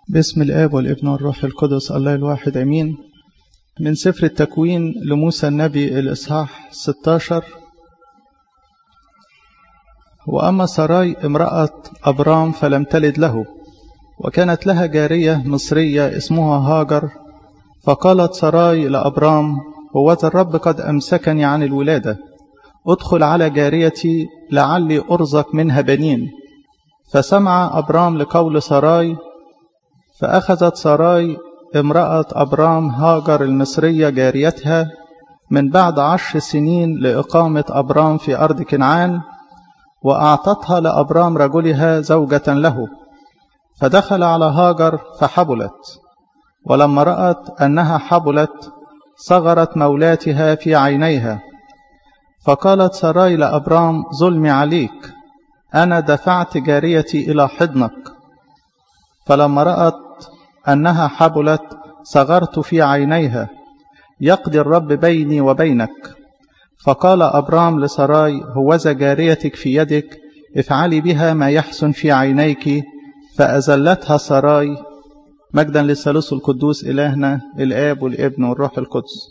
باسم الآب والابن والروح القدس الله الواحد أمين من سفر التكوين لموسى النبي الإصحاح 16 وأما سراي امرأة أبرام فلم تلد له وكانت لها جارية مصرية اسمها هاجر فقالت سراي لأبرام هوذا الرب قد أمسكني عن الولادة ادخل على جاريتي لعلي أرزق منها بنين فسمع أبرام لقول سراي فأخذت سراي امرأة أبرام هاجر المصرية جاريتها من بعد عشر سنين لإقامة أبرام في أرض كنعان وأعطتها لأبرام رجلها زوجة له فدخل على هاجر فحبلت ولما رأت أنها حبلت صغرت مولاتها في عينيها فقالت سراي لأبرام ظلمي عليك أنا دفعت جاريتي إلى حضنك فلما رأت أنها حبلت صغرت في عينيها يقضي الرب بيني وبينك فقال أبرام لسراي هوذا جاريتك في يدك افعلي بها ما يحسن في عينيك فأزلتها سراي مجدا للثالوث القدوس إلهنا الآب والابن والروح القدس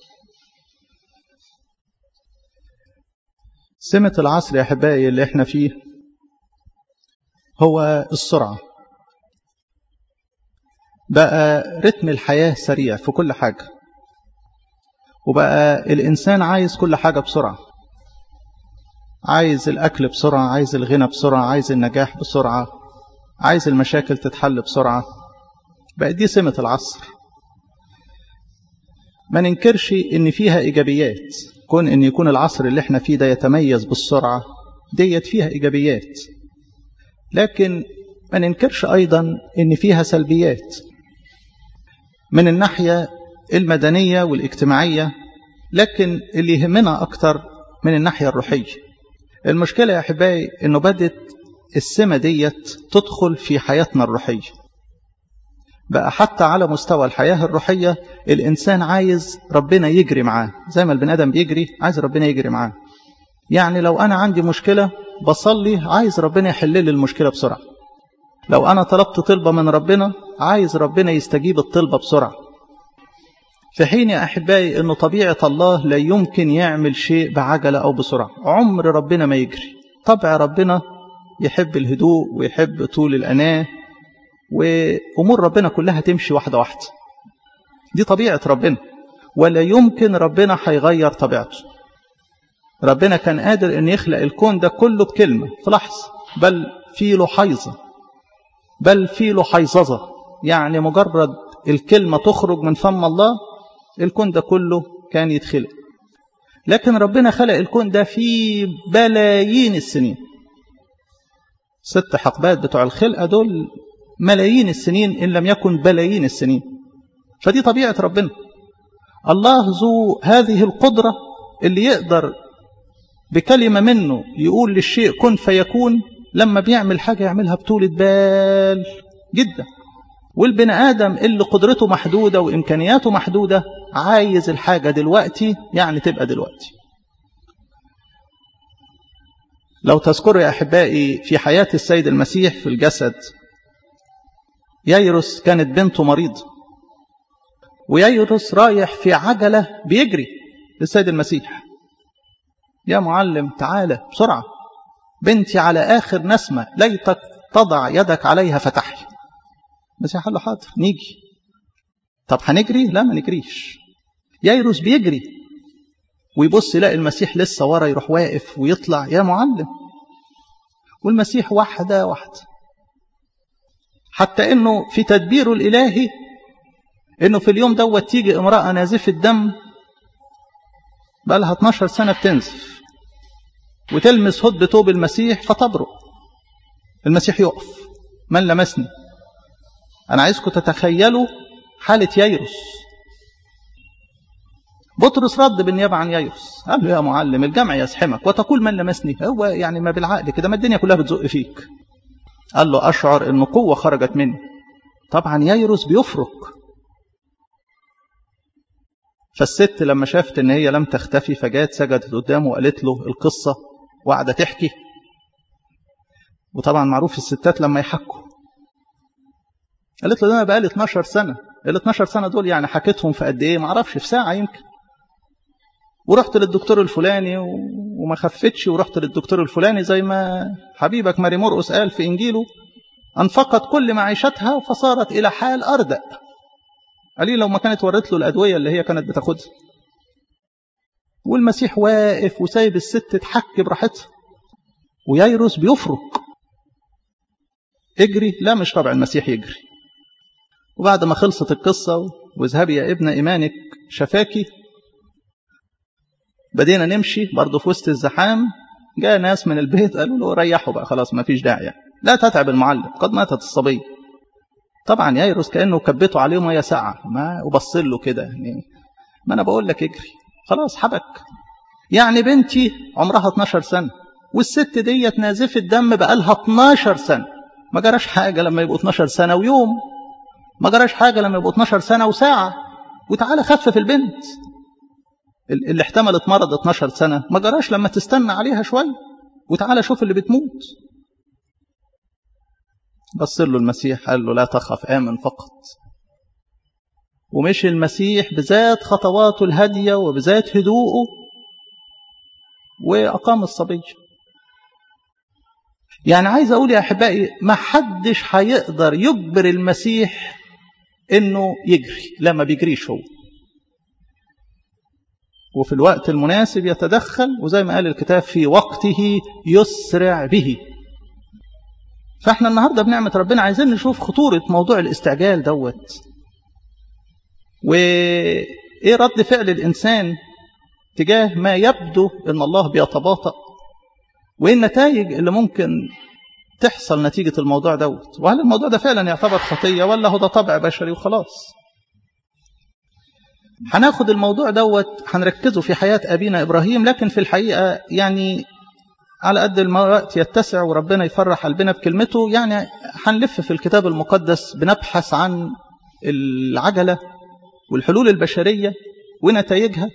سمة العصر يا أحبائي اللي احنا فيه هو السرعة بقى رتم الحياة سريع في كل حاجة وبقى الإنسان عايز كل حاجة بسرعة عايز الأكل بسرعة عايز الغنى بسرعة عايز النجاح بسرعة عايز المشاكل تتحل بسرعة بقى دي سمة العصر ما ننكرش إن فيها إيجابيات كون إن يكون العصر اللي احنا فيه ده يتميز بالسرعة ديت فيها إيجابيات لكن ما ننكرش أيضا إن فيها سلبيات من الناحية المدنية والاجتماعية لكن اللي يهمنا أكتر من الناحية الروحية المشكلة يا أحبائي إنه بدت السمة ديت تدخل في حياتنا الروحية بقى حتى على مستوى الحياة الروحية الإنسان عايز ربنا يجري معاه زي ما البني آدم بيجري عايز ربنا يجري معاه يعني لو أنا عندي مشكلة بصلي عايز ربنا يحل لي المشكلة بسرعة لو أنا طلبت طلبة من ربنا عايز ربنا يستجيب الطلبة بسرعة في حين يا أحبائي أن طبيعة الله لا يمكن يعمل شيء بعجلة أو بسرعة عمر ربنا ما يجري طبع ربنا يحب الهدوء ويحب طول الأناة وأمور ربنا كلها تمشي واحدة واحدة دي طبيعة ربنا ولا يمكن ربنا هيغير طبيعته ربنا كان قادر أن يخلق الكون ده كله بكلمة في لحظة بل في له حيظة بل في له حيظظة يعني مجرد الكلمة تخرج من فم الله الكون ده كله كان يتخلق لكن ربنا خلق الكون ده في بلايين السنين ست حقبات بتوع الخلقة دول ملايين السنين إن لم يكن بلايين السنين فدي طبيعة ربنا الله ذو هذه القدرة اللي يقدر بكلمة منه يقول للشيء كن فيكون لما بيعمل حاجة يعملها بطولة بال جدا والبني آدم اللي قدرته محدودة وإمكانياته محدودة عايز الحاجة دلوقتي يعني تبقى دلوقتي لو تذكروا يا أحبائي في حياة السيد المسيح في الجسد ييروس كانت بنته مريضة وييروس رايح في عجلة بيجري للسيد المسيح يا معلم تعالى بسرعة بنتي على آخر نسمة ليتك تضع يدك عليها فتحي المسيح قال له حاضر نيجي طب هنجري لا ما نجريش ييروس بيجري ويبص يلاقي المسيح لسه ورا يروح واقف ويطلع يا معلم والمسيح واحدة واحدة حتى انه في تدبيره الالهي انه في اليوم دوت تيجي امرأة نازفة دم بقى لها 12 سنة بتنزف وتلمس هد توب المسيح فتبرق المسيح يقف من لمسني أنا عايزكم تتخيلوا حالة ييروس بطرس رد بالنيابة عن ييروس قال له يا معلم الجمع يزحمك وتقول من لمسني هو يعني ما بالعقل كده ما الدنيا كلها بتزق فيك قال له أشعر أن قوة خرجت مني طبعا ييروس بيفرق فالست لما شافت ان هي لم تختفي فجات سجدت قدامه وقالت له القصة وقاعدة تحكي وطبعا معروف الستات لما يحكوا قالت له ده انا بقالي 12 سنه ال 12 سنه دول يعني حكيتهم في قد ايه ما اعرفش في ساعه يمكن ورحت للدكتور الفلاني وما خفتش ورحت للدكتور الفلاني زي ما حبيبك ماري مرقس قال في انجيله انفقت كل معيشتها فصارت الى حال اردأ قال لي لو ما كانت ورت له الادويه اللي هي كانت بتاخدها والمسيح واقف وسايب الست تحك براحتها وييروس بيفرق اجري لا مش طبع المسيح يجري وبعد ما خلصت القصة واذهبي يا ابن إيمانك شفاكي بدينا نمشي برضه في وسط الزحام جاء ناس من البيت قالوا له ريحوا بقى خلاص ما فيش داعي لا تتعب المعلم قد ماتت الصبية طبعا ييروس كأنه كبته عليه مية ساعة ما وبص له كده يعني ما أنا بقول لك اجري خلاص حبك يعني بنتي عمرها 12 سنة والست ديت نازفة دم بقالها 12 سنة ما جراش حاجة لما يبقوا 12 سنة ويوم ما جراش حاجة لما يبقوا 12 سنة وساعة وتعالى خفف البنت اللي احتملت مرض 12 سنة ما جراش لما تستنى عليها شوية وتعالى شوف اللي بتموت بص له المسيح قال له لا تخف آمن فقط ومشي المسيح بذات خطواته الهادية وبذات هدوءه وأقام الصبي يعني عايز أقول يا أحبائي ما حدش هيقدر يجبر المسيح إنه يجري لا ما بيجريش هو وفي الوقت المناسب يتدخل وزي ما قال الكتاب في وقته يسرع به فاحنا النهارده بنعمة ربنا عايزين نشوف خطورة موضوع الاستعجال دوت وإيه رد فعل الإنسان تجاه ما يبدو أن الله بيتباطأ وإيه النتائج اللي ممكن تحصل نتيجة الموضوع دوت وهل الموضوع ده فعلا يعتبر خطية ولا هو ده طبع بشري وخلاص هناخد الموضوع دوت هنركزه في حياة أبينا إبراهيم لكن في الحقيقة يعني على قد الوقت يتسع وربنا يفرح قلبنا بكلمته يعني هنلف في الكتاب المقدس بنبحث عن العجلة والحلول البشرية ونتائجها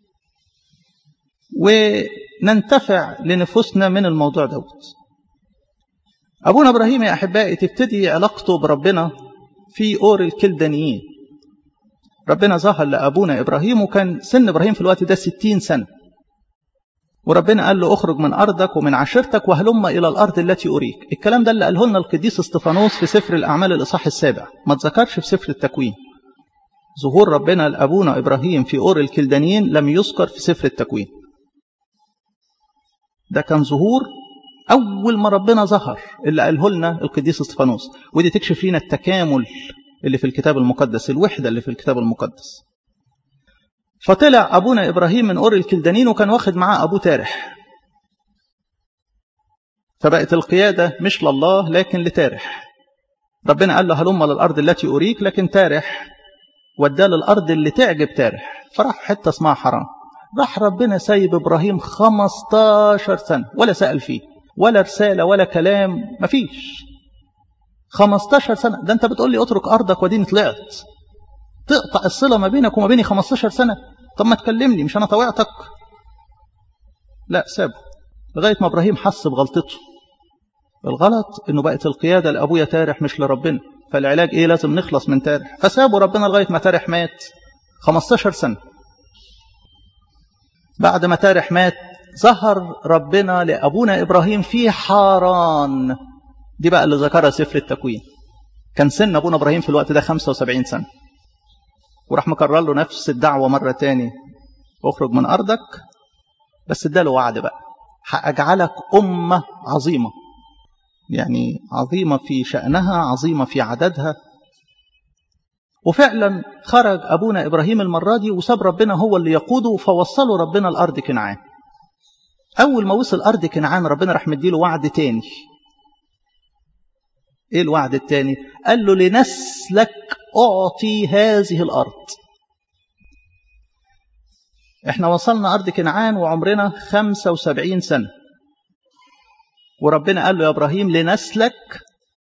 وننتفع لنفوسنا من الموضوع دوت أبونا إبراهيم يا أحبائي تبتدي علاقته بربنا في أور الكلدانيين ربنا ظهر لأبونا إبراهيم وكان سن إبراهيم في الوقت ده ستين سنة وربنا قال له اخرج من أرضك ومن عشيرتك وهلم إلى الأرض التي أريك الكلام ده اللي قاله لنا القديس استفانوس في سفر الأعمال الإصحاح السابع ما تذكرش في سفر التكوين ظهور ربنا لأبونا إبراهيم في أور الكلدانيين لم يذكر في سفر التكوين ده كان ظهور أول ما ربنا ظهر اللي قاله لنا القديس استفانوس ودي تكشف لنا التكامل اللي في الكتاب المقدس الوحدة اللي في الكتاب المقدس فطلع أبونا إبراهيم من أور الكلدانين وكان واخد معاه أبوه تارح فبقت القيادة مش لله لكن لتارح ربنا قال له هلم للأرض التي أريك لكن تارح وداه للأرض اللي تعجب تارح فراح حتة اسمها حرام راح ربنا سايب إبراهيم 15 سنة ولا سأل فيه ولا رسالة ولا كلام مفيش 15 سنة ده أنت بتقول لي اترك أرضك وديني طلعت تقطع الصلة ما بينك وما بيني 15 سنة طب ما تكلمني مش أنا طوعتك لا سابه لغاية ما إبراهيم حس بغلطته الغلط إنه بقت القيادة لأبويا تارح مش لربنا فالعلاج إيه لازم نخلص من تارح فسابه ربنا لغاية ما تارح مات 15 سنة بعد ما تارح مات ظهر ربنا لأبونا إبراهيم في حاران دي بقى اللي ذكرها سفر التكوين كان سن أبونا إبراهيم في الوقت ده 75 سنة وراح مكرر له نفس الدعوة مرة تاني اخرج من أرضك بس اداله وعد بقى هأجعلك أمة عظيمة يعني عظيمة في شأنها عظيمة في عددها وفعلا خرج أبونا إبراهيم المرة دي وساب ربنا هو اللي يقوده فوصله ربنا الأرض كنعان أول ما وصل أرض كنعان ربنا راح مديله وعد تاني إيه الوعد التاني قال له لنسلك أعطي هذه الأرض احنا وصلنا أرض كنعان وعمرنا 75 سنة وربنا قال له يا إبراهيم لنسلك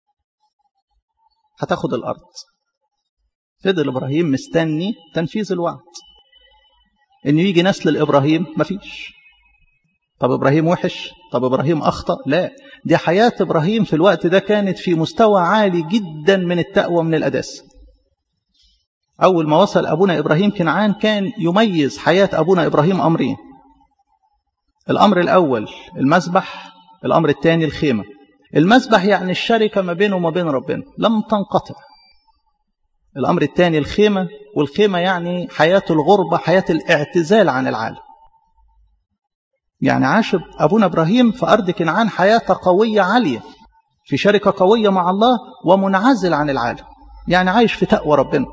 هتاخد الأرض فضل إبراهيم مستني تنفيذ الوعد إنه يجي نسل الإبراهيم مفيش طب إبراهيم وحش طب إبراهيم أخطأ لا دي حياة إبراهيم في الوقت ده كانت في مستوى عالي جدا من التقوى من الأداس أول ما وصل أبونا إبراهيم كنعان كان يميز حياة أبونا إبراهيم أمرين الأمر الأول المسبح الأمر الثاني الخيمة المسبح يعني الشركة ما بينه وما بين ربنا لم تنقطع الأمر الثاني الخيمة والخيمة يعني حياة الغربة حياة الاعتزال عن العالم يعني عاش أبونا إبراهيم في أرض كنعان حياة قوية عالية في شركة قوية مع الله ومنعزل عن العالم يعني عايش في تقوى ربنا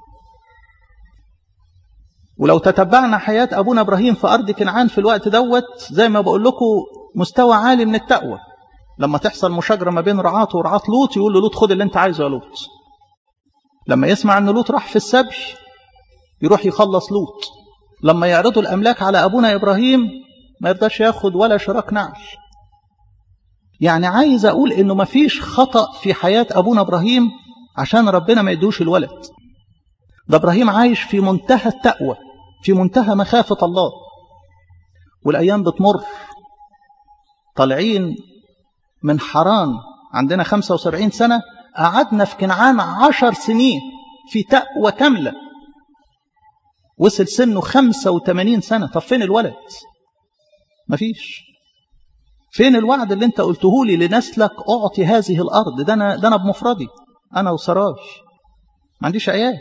ولو تتبعنا حياة أبونا إبراهيم في أرض كنعان في الوقت دوت زي ما بقول لكم مستوى عالي من التقوى لما تحصل مشاجرة ما بين رعاته ورعاة لوط يقول له لوط خد اللي انت عايزه يا لوط لما يسمع ان لوط راح في السبي يروح يخلص لوط لما يعرضوا الأملاك على أبونا إبراهيم ما يرضاش ياخد ولا شراك نعل يعني عايز أقول إنه ما فيش خطأ في حياة أبونا إبراهيم عشان ربنا ما يدوش الولد ده إبراهيم عايش في منتهى التقوى في منتهى مخافة الله والأيام بتمر طالعين من حران عندنا 75 سنة قعدنا في كنعان عشر سنين في تقوى كاملة وصل سنه 85 سنة طب فين الولد مفيش فين الوعد اللي انت قلته لي لنسلك اعطي هذه الارض ده انا ده انا بمفردي انا وسراج ما عنديش عيال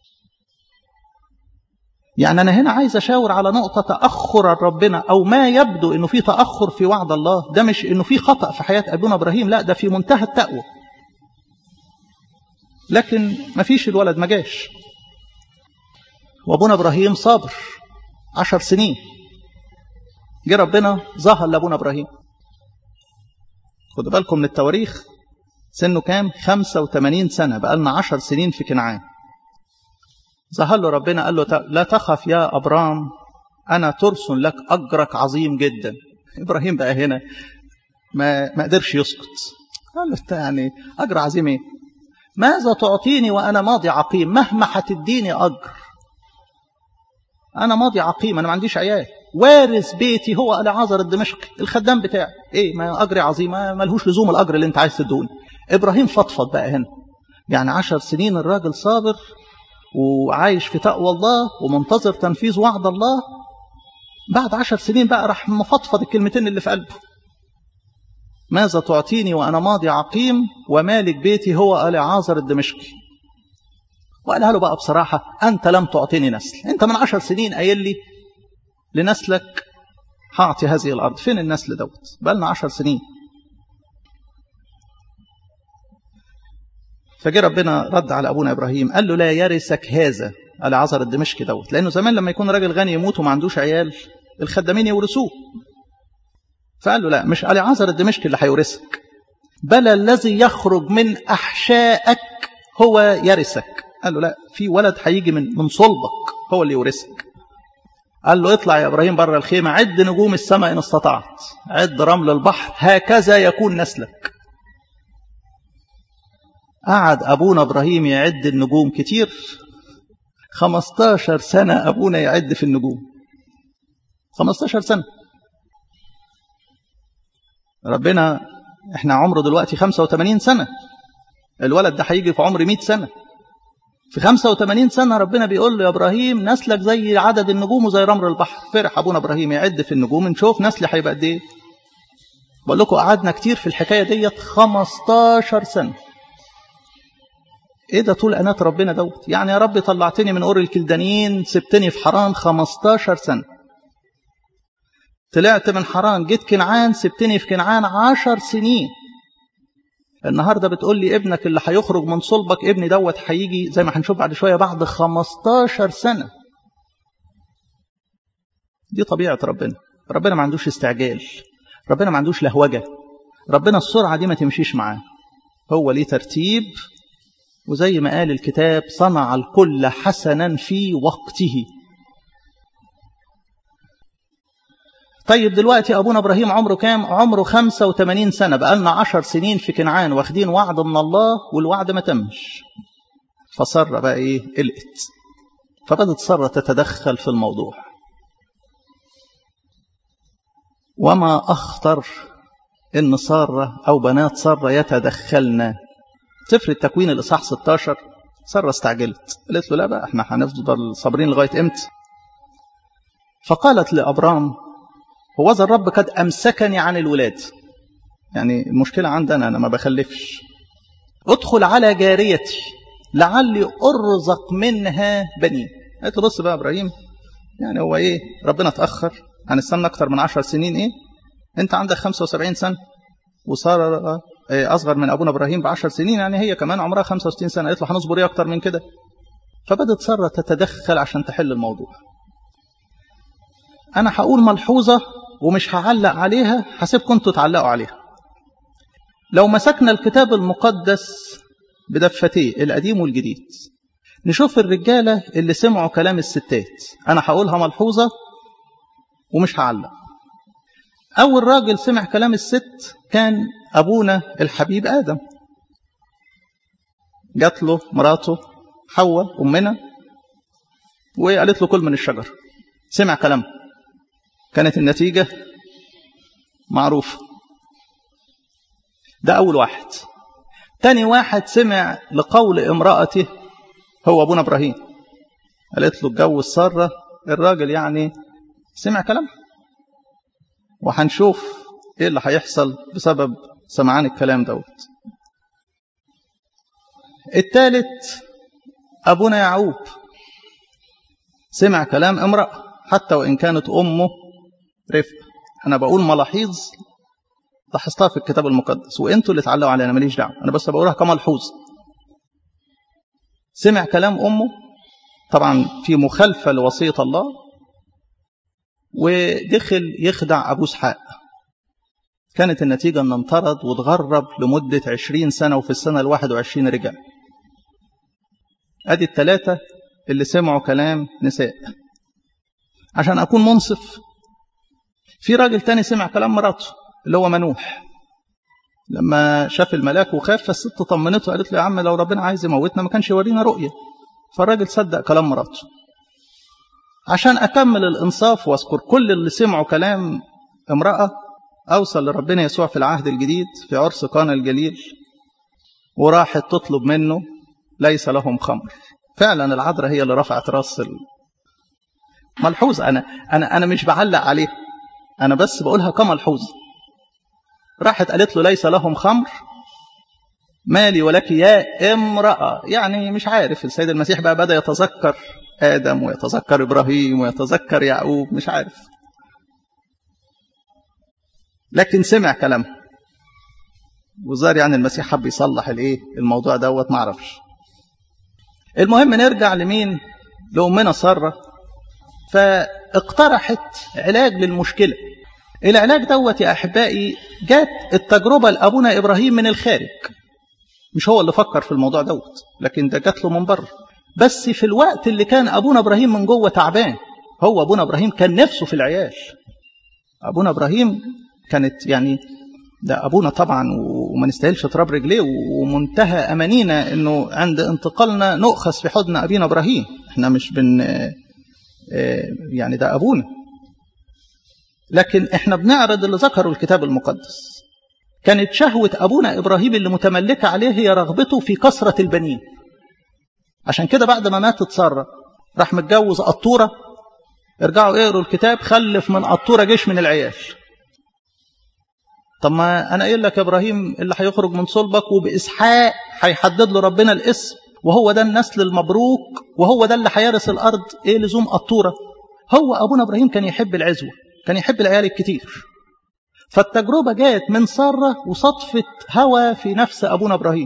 يعني انا هنا عايز اشاور على نقطه تاخر ربنا او ما يبدو انه في تاخر في وعد الله ده مش انه في خطا في حياه ابونا ابراهيم لا ده في منتهى التقوى لكن ما فيش الولد ما جاش وابونا ابراهيم صابر عشر سنين جه ربنا ظهر لابونا ابراهيم خدوا بالكم من التواريخ سنه كام 85 سنه بقى لنا 10 سنين في كنعان ظهر له ربنا قال له لا تخف يا ابرام انا ترس لك اجرك عظيم جدا ابراهيم بقى هنا ما ما قدرش يسكت قال له انت يعني اجر عظيم ايه ماذا تعطيني وانا ماضي عقيم مهما هتديني اجر انا ماضي عقيم انا ما عنديش عيال وارث بيتي هو العازر الدمشقي الخدام بتاعي ايه ما اجري عظيم ما لهوش لزوم الاجر اللي انت عايز تدوني ابراهيم فضفض بقى هنا يعني عشر سنين الراجل صابر وعايش في تقوى الله ومنتظر تنفيذ وعد الله بعد عشر سنين بقى راح مفضفض الكلمتين اللي في قلبه ماذا تعطيني وأنا ماضي عقيم ومالك بيتي هو العازر الدمشقي وقالها له بقى بصراحة أنت لم تعطيني نسل أنت من عشر سنين قايل لي لنسلك هعطي هذه الأرض فين النسل دوت بقى لنا عشر سنين فجاء ربنا رد على أبونا إبراهيم قال له لا يرثك هذا العذر الدمشقي دوت لأنه زمان لما يكون راجل غني يموت وما عندوش عيال الخدامين يورثوه فقال له لا مش العذر الدمشقي اللي هيورثك بل الذي يخرج من أحشائك هو يرثك قال له لا في ولد هيجي من من صلبك هو اللي يورثك قال له اطلع يا ابراهيم بره الخيمه عد نجوم السماء ان استطعت عد رمل البحر هكذا يكون نسلك قعد ابونا ابراهيم يعد النجوم كتير 15 سنه ابونا يعد في النجوم 15 سنه ربنا احنا عمره دلوقتي 85 سنه الولد ده هيجي في عمر 100 سنه في 85 سنة ربنا بيقول له يا إبراهيم نسلك زي عدد النجوم وزي رمل البحر فرح أبونا إبراهيم يعد في النجوم نشوف نسلي هيبقى قد إيه بقول لكم قعدنا كتير في الحكاية ديت 15 سنة إيه ده طول أنات ربنا دوت يعني يا رب طلعتني من قور الكلدانيين سبتني في حران 15 سنة طلعت من حران جيت كنعان سبتني في كنعان 10 سنين النهاردة بتقول لي ابنك اللي هيخرج من صلبك ابني دوت هيجي زي ما هنشوف بعد شوية بعد 15 سنة دي طبيعة ربنا ربنا ما عندوش استعجال ربنا ما عندوش لهوجة ربنا السرعة دي ما تمشيش معاه هو ليه ترتيب وزي ما قال الكتاب صنع الكل حسنا في وقته طيب دلوقتي أبونا إبراهيم عمره كام؟ عمره 85 سنة بقالنا 10 سنين في كنعان واخدين وعد من الله والوعد ما تمش فسارة بقى إيه؟ قلقت فبدت سارة تتدخل في الموضوع وما أخطر إن سارة أو بنات سارة يتدخلن سفر التكوين الإصحاح 16 سارة استعجلت قالت له لا بقى احنا هنفضل صابرين لغاية امتى فقالت لأبرام هو ذا الرب قد أمسكني عن الولاد يعني المشكلة عندنا أنا ما بخلفش ادخل على جاريتي لعلي أرزق منها بنين قالت له بص بقى إبراهيم يعني هو إيه ربنا اتأخر هنستنى أكتر من عشر سنين إيه أنت عندك 75 سنة وسارة أصغر من أبونا إبراهيم بعشر سنين يعني هي كمان عمرها 65 سنة قالت له هنصبر إيه أكتر من كده فبدت سارة تتدخل عشان تحل الموضوع أنا هقول ملحوظة ومش هعلق عليها هسيبكم انتوا تعلقوا عليها لو مسكنا الكتاب المقدس بدفتيه القديم والجديد نشوف الرجالة اللي سمعوا كلام الستات أنا هقولها ملحوظة ومش هعلق أول راجل سمع كلام الست كان أبونا الحبيب آدم جات له مراته حواء أمنا وقالت له كل من الشجر سمع كلامها كانت النتيجة معروفة ده أول واحد تاني واحد سمع لقول امرأته هو أبونا إبراهيم قالت له اتجوز سارة الراجل يعني سمع كلام وهنشوف ايه اللي هيحصل بسبب سمعان الكلام دوت الثالث أبونا يعقوب سمع كلام امرأة حتى وإن كانت أمه رفقة أنا بقول ملاحظ لاحظتها في الكتاب المقدس وانتوا اللي تعلقوا عليها انا ماليش دعوه انا بس بقولها كملحوظ سمع كلام امه طبعا في مخالفه لوصيه الله ودخل يخدع ابو اسحاق كانت النتيجه ان انطرد واتغرب لمده عشرين سنه وفي السنه الواحد وعشرين رجع ادي الثلاثه اللي سمعوا كلام نساء عشان اكون منصف في راجل تاني سمع كلام مراته اللي هو منوح لما شاف الملاك وخاف فالست طمنته قالت له يا عم لو ربنا عايز يموتنا ما كانش يورينا رؤية فالراجل صدق كلام مراته عشان أكمل الإنصاف وأذكر كل اللي سمعوا كلام امرأة أوصل لربنا يسوع في العهد الجديد في عرس قانا الجليل وراحت تطلب منه ليس لهم خمر فعلا العذراء هي اللي رفعت راس ملحوظ أنا أنا أنا مش بعلق عليه أنا بس بقولها كملحوظ راحت قالت له ليس لهم خمر مالي ولك يا امرأة يعني مش عارف السيد المسيح بقى بدأ يتذكر آدم ويتذكر إبراهيم ويتذكر يعقوب مش عارف لكن سمع كلامها وزار يعني المسيح حب يصلح الايه الموضوع دوت ما اعرفش المهم نرجع لمين لأمنا سارة فاقترحت علاج للمشكلة العلاج دوت يا أحبائي جات التجربة لأبونا إبراهيم من الخارج مش هو اللي فكر في الموضوع دوت لكن ده جات له من بره بس في الوقت اللي كان أبونا إبراهيم من جوه تعبان هو أبونا إبراهيم كان نفسه في العيال أبونا إبراهيم كانت يعني ده أبونا طبعا وما نستاهلش تراب رجليه ومنتهى أمانينا أنه عند انتقالنا نؤخذ في حضن أبينا إبراهيم احنا مش بن يعني ده أبونا لكن احنا بنعرض اللي ذكره الكتاب المقدس كانت شهوة أبونا إبراهيم اللي متملكة عليه هي رغبته في كثرة البنين عشان كده بعد ما ماتت سارة راح متجوز قطورة ارجعوا اقروا الكتاب خلف من قطورة جيش من العيال طب ما أنا قايل لك يا إبراهيم اللي هيخرج من صلبك وبإسحاق هيحدد له ربنا الاسم وهو ده النسل المبروك وهو ده اللي هيرث الأرض إيه لزوم قطورة هو أبونا إبراهيم كان يحب العزوة كان يحب العيال الكتير فالتجربة جاءت من سارة وصدفة هوى في نفس أبونا إبراهيم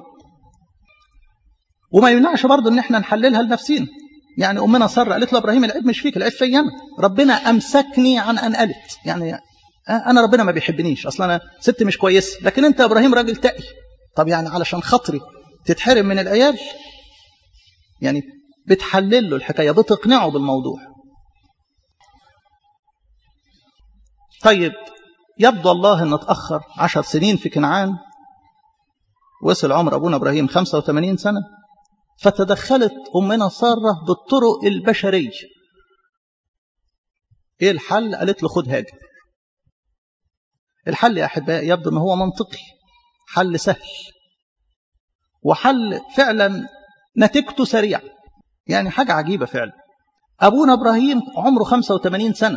وما يمنعش برضه ان احنا نحللها لنفسينا يعني امنا ساره قالت له ابراهيم العيب مش فيك العيب فيا انا ربنا امسكني عن ان قالت يعني انا ربنا ما بيحبنيش اصلا انا ست مش كويسه لكن انت يا ابراهيم راجل تقي طب يعني علشان خاطري تتحرم من العيال يعني بتحلل له الحكايه بتقنعه بالموضوع طيب يبدو الله ان اتاخر عشر سنين في كنعان وصل عمر ابونا ابراهيم 85 سنه فتدخلت أمنا سارة بالطرق البشرية إيه الحل؟ قالت له خد هاجر الحل يا أحبائي يبدو أنه هو منطقي حل سهل وحل فعلا نتيجته سريعة يعني حاجة عجيبة فعلا أبونا إبراهيم عمره 85 سنة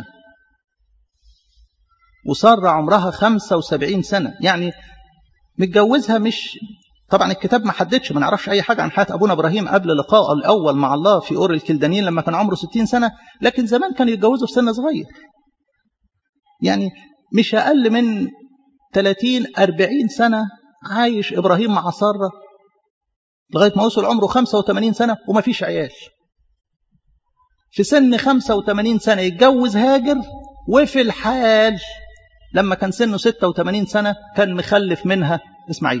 وسارة عمرها 75 سنة يعني متجوزها مش طبعا الكتاب ما حددش ما نعرفش أي حاجة عن حياة أبونا إبراهيم قبل لقائه الأول مع الله في أور الكلدانيين لما كان عمره 60 سنة لكن زمان كانوا يتجوزوا في سن صغير يعني مش أقل من 30 40 سنة عايش إبراهيم مع سارة لغاية ما وصل عمره 85 سنة وما فيش عيال في سن 85 سنة يتجوز هاجر وفي الحال لما كان سنه 86 سنة كان مخلف منها إسماعيل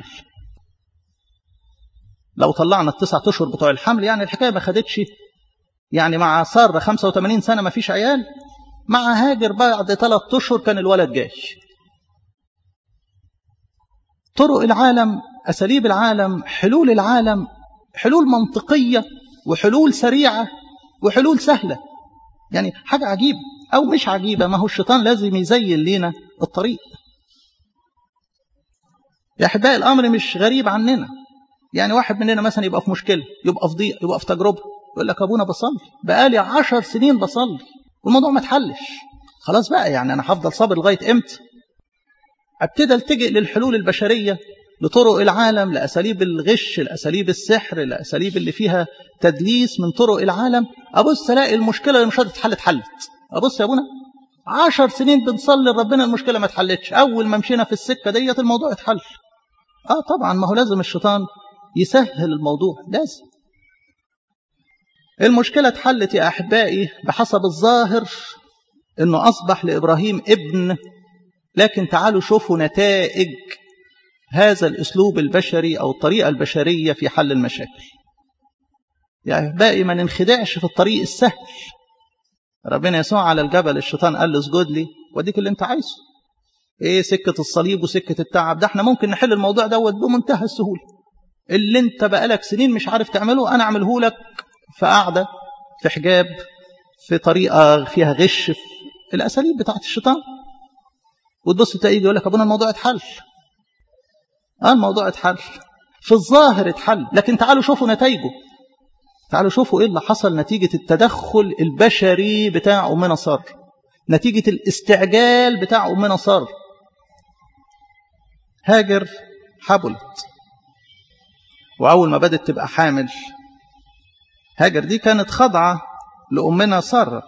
لو طلعنا التسعة أشهر بتوع الحمل يعني الحكاية ما خدتش يعني مع سارة 85 سنة ما فيش عيال مع هاجر بعد ثلاث أشهر كان الولد جاي طرق العالم أساليب العالم حلول العالم حلول منطقية وحلول سريعة وحلول سهلة يعني حاجة عجيبة أو مش عجيبة ما هو الشيطان لازم يزين لنا الطريق يا أحبائي الأمر مش غريب عننا يعني واحد مننا مثلا يبقى في مشكلة يبقى في ضيق يبقى في تجربة يقول لك أبونا بصلي بقالي عشر سنين بصلي والموضوع ما اتحلش خلاص بقى يعني أنا هفضل صابر لغاية إمتى ابتدى التجئ للحلول البشرية لطرق العالم لأساليب الغش لأساليب السحر لأساليب اللي فيها تدليس من طرق العالم أبص ألاقي المشكلة اللي مش هتتحل اتحلت أبص يا أبونا عشر سنين بنصلي لربنا المشكلة ما اتحلتش أول ما مشينا في السكة ديت الموضوع اتحل آه طبعا ما هو لازم الشيطان يسهل الموضوع لازم المشكلة اتحلت يا أحبائي بحسب الظاهر أنه أصبح لإبراهيم ابن لكن تعالوا شوفوا نتائج هذا الأسلوب البشري أو الطريقة البشرية في حل المشاكل يعني باقي ما ننخدعش في الطريق السهل ربنا يسوع على الجبل الشيطان قال له اسجد لي واديك اللي انت عايزه ايه سكة الصليب وسكة التعب ده احنا ممكن نحل الموضوع دوت بمنتهى السهولة اللي انت بقالك سنين مش عارف تعمله انا اعمله لك في قعدة في حجاب في طريقة فيها غش في الاساليب بتاعت الشيطان وتبص تلاقيه يقول لك ابونا الموضوع اتحل اه الموضوع اتحل في الظاهر اتحل لكن تعالوا شوفوا نتائجه تعالوا شوفوا ايه اللي حصل نتيجة التدخل البشري بتاع أمنا صار نتيجة الاستعجال بتاع أمنا صار هاجر حبلت وأول ما بدت تبقى حامل هاجر دي كانت خاضعة لأمنا سارة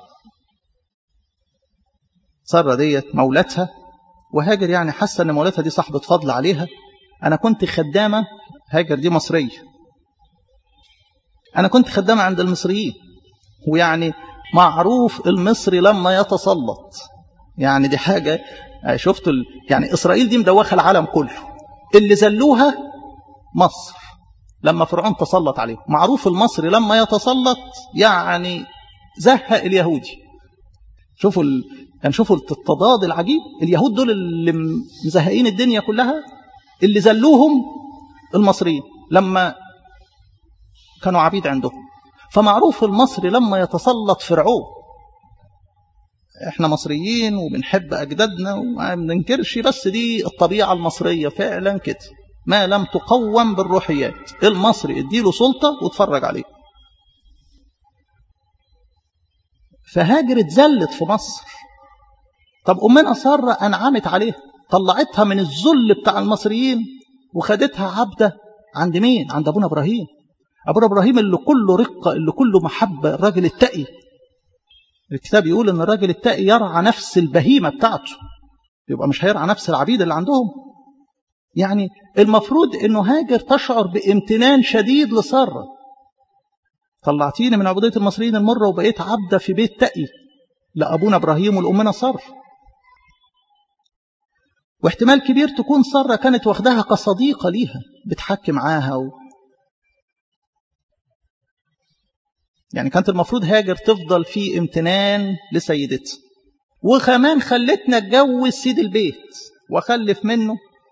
سارة ديت مولتها وهاجر يعني حاسة أن مولتها دي صاحبة فضل عليها أنا كنت خدامة هاجر دي مصرية أنا كنت خدامة عند المصريين ويعني معروف المصري لما يتسلط يعني دي حاجة شفتوا ال... يعني إسرائيل دي مدوخة العالم كله اللي زلوها مصر لما فرعون تسلط عليهم معروف المصري لما يتسلط يعني زهق اليهودي شوفوا ال... يعني شوفوا التضاد العجيب اليهود دول اللي مزهقين الدنيا كلها اللي زلوهم المصريين لما كانوا عبيد عندهم فمعروف المصري لما يتسلط فرعون احنا مصريين وبنحب اجدادنا وما بننكرش بس دي الطبيعه المصريه فعلا كده ما لم تقوم بالروحيات المصري اديله سلطه واتفرج عليه فهاجر اتذلت في مصر طب امنا ساره انعمت عليها طلعتها من الذل بتاع المصريين وخدتها عبده عند مين عند ابونا ابراهيم ابونا ابراهيم اللي كله رقه اللي كله محبه الراجل التقي الكتاب يقول ان الراجل التقي يرعى نفس البهيمه بتاعته يبقى مش هيرعى نفس العبيد اللي عندهم يعني المفروض انه هاجر تشعر بامتنان شديد لساره طلعتيني من عبوديه المصريين المره وبقيت عبده في بيت تقي لابونا ابراهيم والامنا ساره واحتمال كبير تكون ساره كانت واخداها كصديقه ليها بتحكي معاها و... يعني كانت المفروض هاجر تفضل في امتنان لسيدتها وكمان خلتنا اتجوز سيد البيت واخلف منه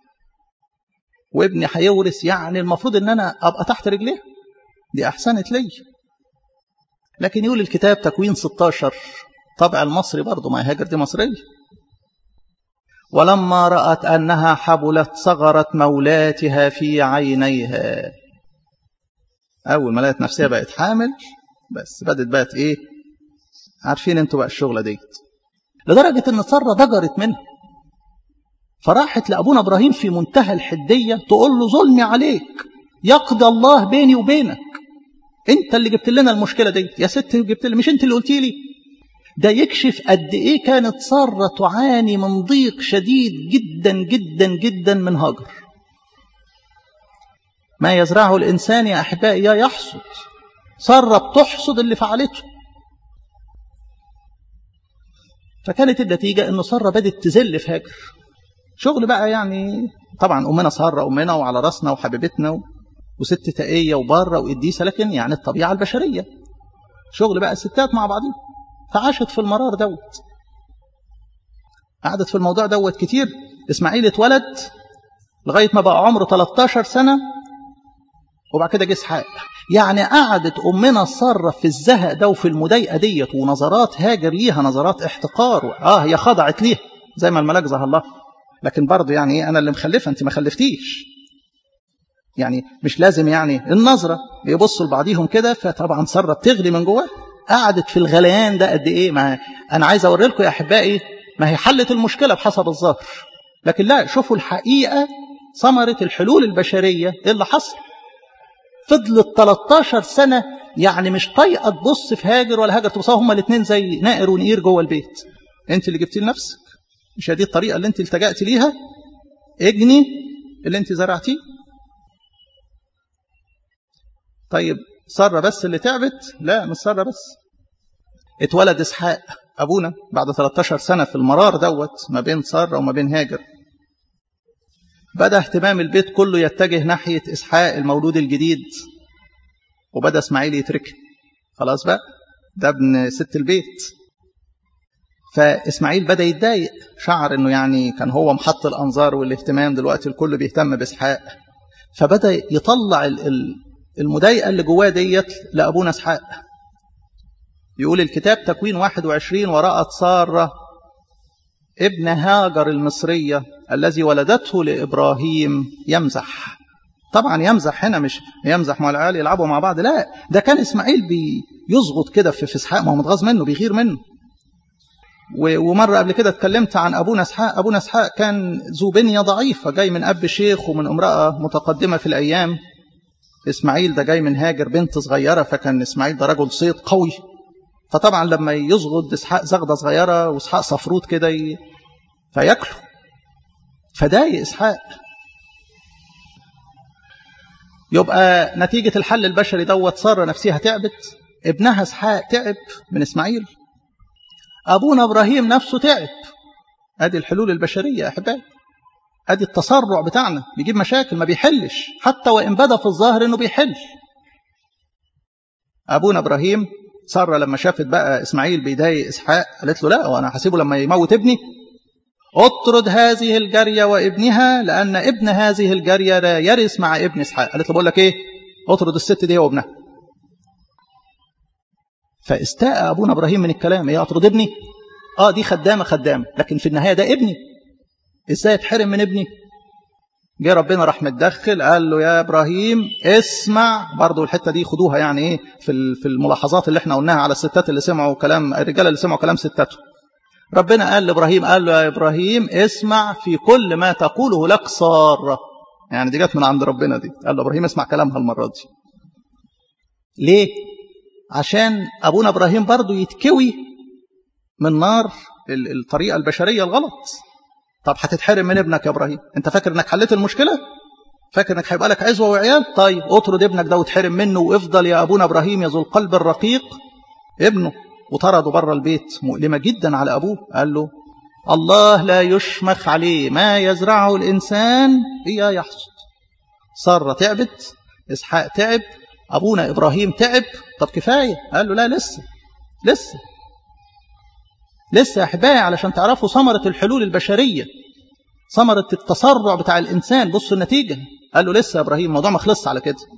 وابني هيورث يعني المفروض ان انا ابقى تحت رجليه دي احسنت لي لكن يقول الكتاب تكوين 16 طبع المصري برضه ما هاجر دي مصريه ولما رأت أنها حبلت صغرت مولاتها في عينيها أول ما لقت نفسها بقت حامل بس بدت بقت إيه عارفين انتوا بقى الشغلة ديت لدرجة ان سارة ضجرت منها فراحت لأبونا إبراهيم في منتهى الحدية تقول له ظلمي عليك يقضي الله بيني وبينك انت اللي جبت لنا المشكلة ديت يا ست جبت لي مش انت اللي قلت لي ده يكشف قد ايه كانت سارة تعاني من ضيق شديد جدا جدا جدا من هجر ما يزرعه الإنسان يا أحبائي يا يحصد سارة بتحصد اللي فعلته فكانت النتيجة أن سارة بدت تزل في هاجر شغل بقى يعني طبعا أمنا سارة أمنا وعلى راسنا وحبيبتنا وست تقية وبارة وقديسة لكن يعني الطبيعة البشرية شغل بقى الستات مع بعضهم فعاشت في المرار دوت قعدت في الموضوع دوت كتير إسماعيل اتولد لغاية ما بقى عمره 13 سنة وبعد كده جه اسحاق يعني قعدت أمنا سارة في الزهق ده وفي المضايقة ديت ونظرات هاجر ليها نظرات احتقار اه هي خضعت ليها زي ما الملاك ظهر الله لكن برضه يعني ايه انا اللي مخلفه انت ما خلفتيش يعني مش لازم يعني النظرة يبصوا لبعضيهم كده فطبعا سارة بتغلي من جواه قعدت في الغليان ده قد ايه ما انا عايز اوري لكم يا احبائي ما هي حلت المشكلة بحسب الظاهر لكن لا شوفوا الحقيقة ثمرة الحلول البشرية ايه اللي حصل فضلت 13 سنة يعني مش طايقة تبص في هاجر ولا هاجر تبصوا هما الاثنين زي نائر ونقير جوه البيت انت اللي جبتيه لنفسك مش هذه الطريقة اللي انت التجأت ليها اجني اللي انت زرعتيه طيب سارة بس اللي تعبت لا مش سارة بس اتولد اسحاق ابونا بعد 13 سنة في المرار دوت ما بين سارة وما بين هاجر بدأ اهتمام البيت كله يتجه ناحية إسحاق المولود الجديد وبدأ إسماعيل يتركه خلاص بقى ده ابن ست البيت فإسماعيل بدأ يتضايق شعر إنه يعني كان هو محط الأنظار والاهتمام دلوقتي الكل بيهتم بإسحاق فبدأ يطلع المضايقة اللي جواه ديت لأبونا إسحاق يقول الكتاب تكوين 21 ورأت سارة ابن هاجر المصرية الذي ولدته لإبراهيم يمزح طبعا يمزح هنا مش يمزح مع العيال يلعبوا مع بعض لا ده كان إسماعيل بيزغط كده في إسحاق ما هو متغاظ منه بيغير منه ومرة قبل كده اتكلمت عن أبونا إسحاق أبونا إسحاق كان ذو بنية ضعيفة جاي من أب شيخ ومن امرأة متقدمة في الأيام إسماعيل ده جاي من هاجر بنت صغيرة فكان إسماعيل ده رجل صيد قوي فطبعا لما يزغد إسحاق زغدة صغيرة وإسحاق صفروت كده ي... فياكله فضايق إسحاق يبقى نتيجة الحل البشري دوت سارة نفسها تعبت ابنها إسحاق تعب من إسماعيل أبونا إبراهيم نفسه تعب أدي الحلول البشرية يا أحبائي أدي التسرع بتاعنا بيجيب مشاكل ما بيحلش حتى وإن بدا في الظاهر إنه بيحل أبونا إبراهيم سارة لما شافت بقى إسماعيل بيضايق إسحاق قالت له لا وأنا هسيبه لما يموت ابني اطرد هذه الجارية وابنها لأن ابن هذه الجارية لا يرث مع ابن إسحاق قالت له بقول لك إيه اطرد الست دي وابنها فاستاء أبونا إبراهيم من الكلام إيه أطرد ابني آه دي خدامة خدامة لكن في النهاية ده ابني إزاي اتحرم من ابني جه ربنا راح متدخل قال له يا إبراهيم اسمع برضو الحتة دي خدوها يعني إيه في في الملاحظات اللي احنا قلناها على الستات اللي سمعوا كلام الرجال اللي سمعوا كلام ستاتهم ربنا قال لإبراهيم قال له يا إبراهيم اسمع في كل ما تقوله لك سارة يعني دي جت من عند ربنا دي قال له إبراهيم اسمع كلامها المرة دي ليه عشان أبونا إبراهيم برضو يتكوي من نار الطريقة البشرية الغلط طب هتتحرم من ابنك يا إبراهيم أنت فاكر أنك حليت المشكلة فاكر أنك هيبقى لك عزوة وعيال طيب اطرد ابنك ده وتحرم منه وافضل يا أبونا إبراهيم يا ذو القلب الرقيق ابنه وطرده بره البيت مؤلمة جدا على أبوه قال له الله لا يشمخ عليه ما يزرعه الإنسان إياه يحصد سارة تعبت إسحاق تعب أبونا إبراهيم تعب طب كفاية قال له لا لسه لسه لسه يا أحبائي علشان تعرفوا ثمرة الحلول البشرية ثمرة التسرع بتاع الإنسان بصوا النتيجة قال له لسه يا إبراهيم الموضوع ما خلصش على كده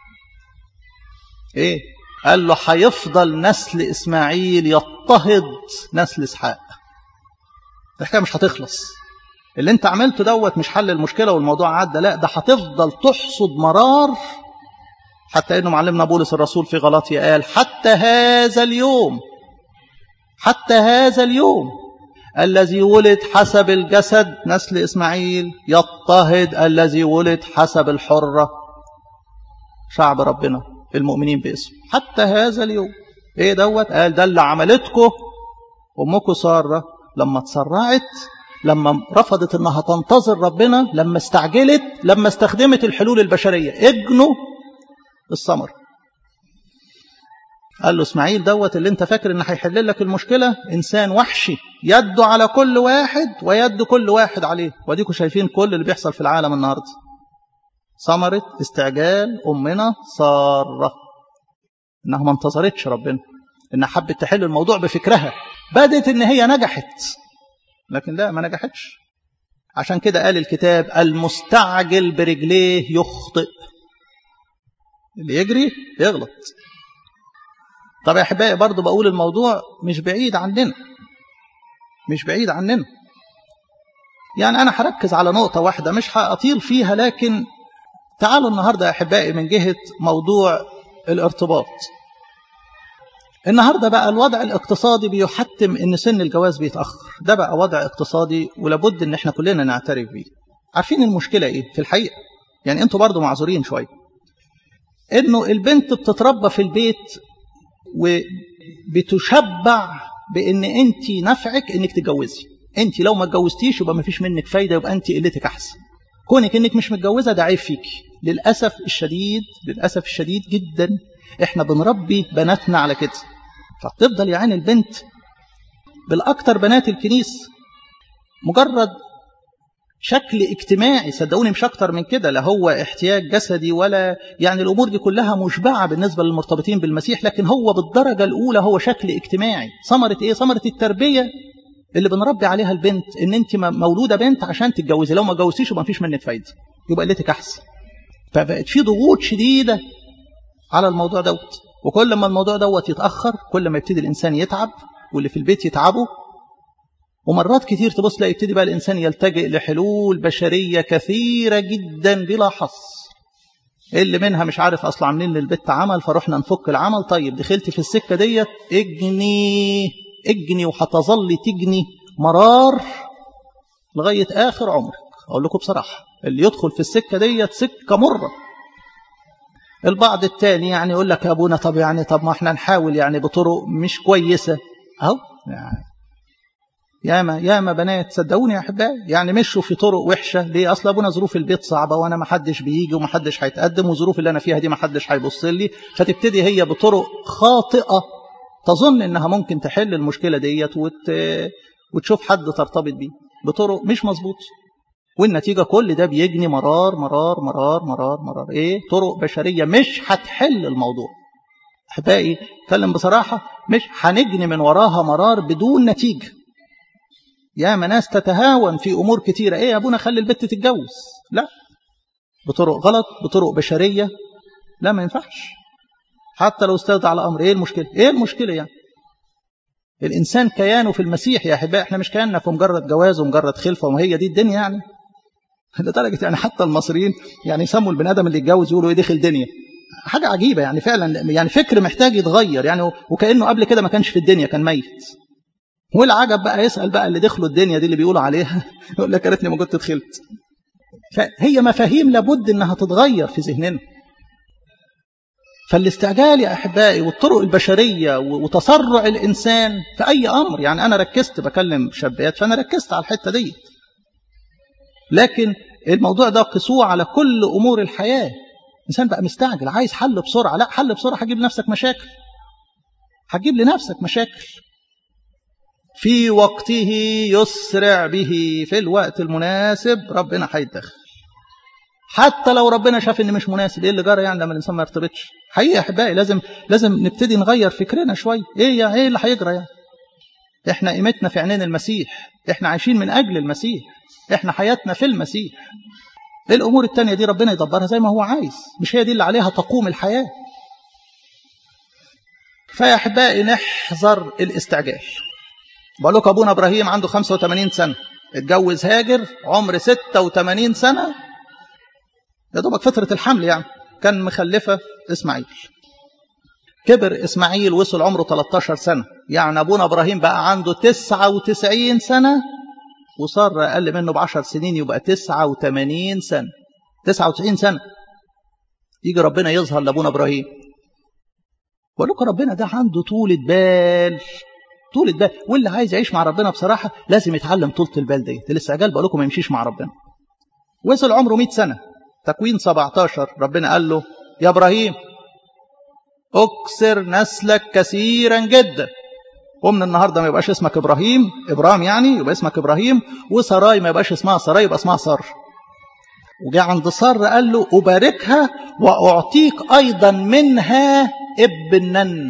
إيه قال له هيفضل نسل إسماعيل يضطهد نسل إسحاق الحكاية مش هتخلص اللي انت عملته دوت مش حل المشكله والموضوع عدى لا ده هتفضل تحصد مرار حتى انه معلمنا بولس الرسول في غلاطيا قال حتى هذا اليوم حتى هذا اليوم الذي ولد حسب الجسد نسل اسماعيل يضطهد الذي ولد حسب الحره شعب ربنا المؤمنين باسمه حتى هذا اليوم ايه دوت قال ده اللي عملتكم امكم ساره لما تسرعت لما رفضت انها تنتظر ربنا لما استعجلت لما استخدمت الحلول البشريه اجنوا الثمر قال له اسماعيل دوت اللي انت فاكر ان هيحل لك المشكله انسان وحشي يده على كل واحد ويد كل واحد عليه واديكم شايفين كل اللي بيحصل في العالم النهارده ثمره استعجال امنا ساره انها ما انتظرتش ربنا انها حبت تحل الموضوع بفكرها بدت ان هي نجحت لكن لا ما نجحتش عشان كده قال الكتاب المستعجل برجليه يخطئ اللي يجري يغلط طب يا احبائي برضه بقول الموضوع مش بعيد عننا مش بعيد عننا يعني انا هركز على نقطه واحده مش هاطيل فيها لكن تعالوا النهارده يا احبائي من جهه موضوع الارتباط النهارده بقى الوضع الاقتصادي بيحتم ان سن الجواز بيتاخر ده بقى وضع اقتصادي ولابد ان احنا كلنا نعترف بيه عارفين المشكله ايه في الحقيقه يعني انتوا برضو معذورين شويه انه البنت بتتربى في البيت وبتشبع بان انت نفعك انك تتجوزي انت لو ما اتجوزتيش يبقى ما فيش منك فايده يبقى انت قلتك احسن كونك انك مش متجوزه ده عيب فيكي للاسف الشديد للاسف الشديد جدا احنا بنربي بناتنا على كده فتفضل يعني البنت بالاكثر بنات الكنيس مجرد شكل اجتماعي صدقوني مش اكتر من كده لا هو احتياج جسدي ولا يعني الامور دي كلها مشبعه بالنسبه للمرتبطين بالمسيح لكن هو بالدرجه الاولى هو شكل اجتماعي ثمره ايه ثمره التربيه اللي بنربي عليها البنت ان انت مولوده بنت عشان تتجوزي لو ما اتجوزتيش يبقى مفيش منك فايده يبقى قلتك احسن فبقت في ضغوط شديده على الموضوع دوت وكل ما الموضوع دوت يتاخر كل ما يبتدي الانسان يتعب واللي في البيت يتعبوا ومرات كتير تبص لا يبتدي بقى الإنسان يلتجئ لحلول بشرية كثيرة جدا بلا حصر اللي منها مش عارف أصلا عاملين للبت عمل فروحنا نفك العمل طيب دخلت في السكة ديت اجني اجني وهتظل تجني مرار لغاية آخر عمرك أقول لكم بصراحة اللي يدخل في السكة ديت سكة مرة البعض التاني يعني يقول لك يا أبونا طب يعني طب ما احنا نحاول يعني بطرق مش كويسة أهو يعني ياما ياما بنات صدقوني يا احبائي يعني مشوا في طرق وحشه ليه اصل ابونا ظروف البيت صعبه وانا ما حدش بيجي وما حدش هيتقدم وظروف اللي انا فيها دي ما حدش هيبص لي فتبتدي هي بطرق خاطئه تظن انها ممكن تحل المشكله ديت وت... وتشوف حد ترتبط بيه بطرق مش مظبوط والنتيجه كل ده بيجني مرار مرار مرار مرار مرار ايه طرق بشريه مش هتحل الموضوع احبائي اتكلم بصراحه مش هنجني من وراها مرار بدون نتيجه يا ناس تتهاون في امور كتيره ايه يا ابونا خلي البت تتجوز لا بطرق غلط بطرق بشريه لا ما ينفعش حتى لو استند على امر ايه المشكله ايه المشكله يعني الانسان كيانه في المسيح يا احبائي احنا مش كياننا في مجرد جواز ومجرد خلفه وما هي دي الدنيا يعني لدرجه يعني حتى المصريين يعني يسموا البني ادم اللي يتجوز يقولوا ايه دخل دنيا حاجه عجيبه يعني فعلا يعني فكر محتاج يتغير يعني وكانه قبل كده ما كانش في الدنيا كان ميت والعجب بقى يسأل بقى اللي دخلوا الدنيا دي اللي بيقولوا عليها يقول لك يا ريتني ما كنت دخلت فهي مفاهيم لابد انها تتغير في ذهننا فالاستعجال يا احبائي والطرق البشريه وتسرع الانسان في اي امر يعني انا ركزت بكلم شابات فانا ركزت على الحته دي لكن الموضوع ده قسوه على كل امور الحياه الانسان بقى مستعجل عايز حل بسرعه لا حل بسرعه هتجيب لنفسك مشاكل هتجيب لنفسك مشاكل في وقته يسرع به في الوقت المناسب ربنا هيتدخل حتى لو ربنا شاف ان مش مناسب ايه اللي جرى يعني لما الانسان ما يرتبطش حقيقه يا احبائي لازم لازم نبتدي نغير فكرنا شويه ايه يا ايه اللي هيجرى يعني احنا قيمتنا في عينين المسيح احنا عايشين من اجل المسيح احنا حياتنا في المسيح الامور التانية دي ربنا يدبرها زي ما هو عايز مش هي دي اللي عليها تقوم الحياه فيا احبائي نحذر الاستعجال بقول لكم ابونا ابراهيم عنده 85 سنه اتجوز هاجر عمر 86 سنة يا دوبك فترة الحمل يعني كان مخلفة إسماعيل كبر إسماعيل وصل عمره 13 سنة يعني أبونا إبراهيم بقى عنده 99 سنة وصار أقل منه بعشر سنين يبقى 89 سنة 99 سنة يجي ربنا يظهر لأبونا إبراهيم بقول لكم ربنا ده عنده طولة بال طولة بال واللي عايز يعيش مع ربنا بصراحة لازم يتعلم طولة البال ديت الاستعجال بقول لكم ما يمشيش مع ربنا وصل عمره 100 سنة تكوين 17 ربنا قال له يا إبراهيم أكسر نسلك كثيرا جدا ومن النهارده ما يبقاش اسمك ابراهيم ابرام يعني يبقى اسمك ابراهيم وسراي ما يبقاش اسمها سراي يبقى اسمها سار وجاء عند سار قال له اباركها واعطيك ايضا منها ابنا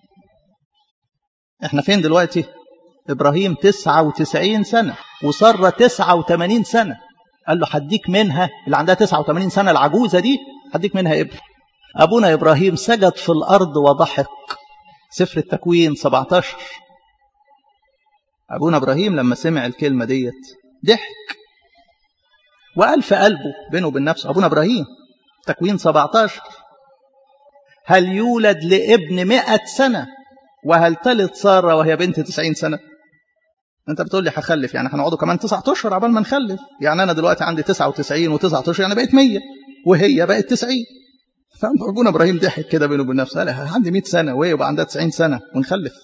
احنا فين دلوقتي ابراهيم 99 سنه وساره 89 سنه قال له هديك منها اللي عندها 89 سنه العجوزه دي هديك منها ابن ابونا ابراهيم سجد في الارض وضحك سفر التكوين 17 أبونا إبراهيم لما سمع الكلمة ديت ضحك وقال في قلبه بينه وبين نفسه أبونا إبراهيم تكوين 17 هل يولد لابن مئة سنة وهل تلد سارة وهي بنت 90 سنة انت بتقول لي هخلف يعني هنقعدوا كمان تسعة اشهر عبال ما نخلف يعني انا دلوقتي عندي 99 و9 اشهر يعني بقيت 100 وهي بقت 90 فابونا ابراهيم ضحك كده بينه وبين نفسه قال عندي 100 سنه وهي يبقى عندها 90 سنه ونخلف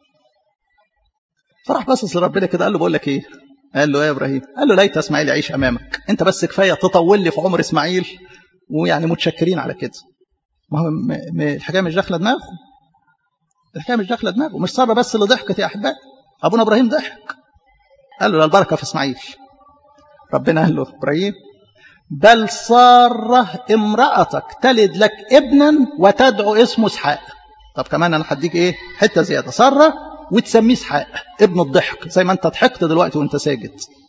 فراح باصص لربنا كده قال له بقول لك ايه قال له ايه يا ابراهيم قال له ليت اسماعيل يعيش امامك انت بس كفايه تطول لي في عمر اسماعيل ويعني متشكرين على كده ما هو الحكايه مش داخله دماغه الحكايه مش داخله دماغه مش ساره بس اللي ضحكت يا احبائي ابونا ابراهيم ضحك قال له لا البركه في اسماعيل ربنا قال له ابراهيم بل سارة امرأتك تلد لك ابنا وتدعو اسمه اسحاق طب كمان انا هديك ايه حته زياده ساره وتسميه اسحاق ابن الضحك زي ما انت ضحكت دلوقتي وانت ساجد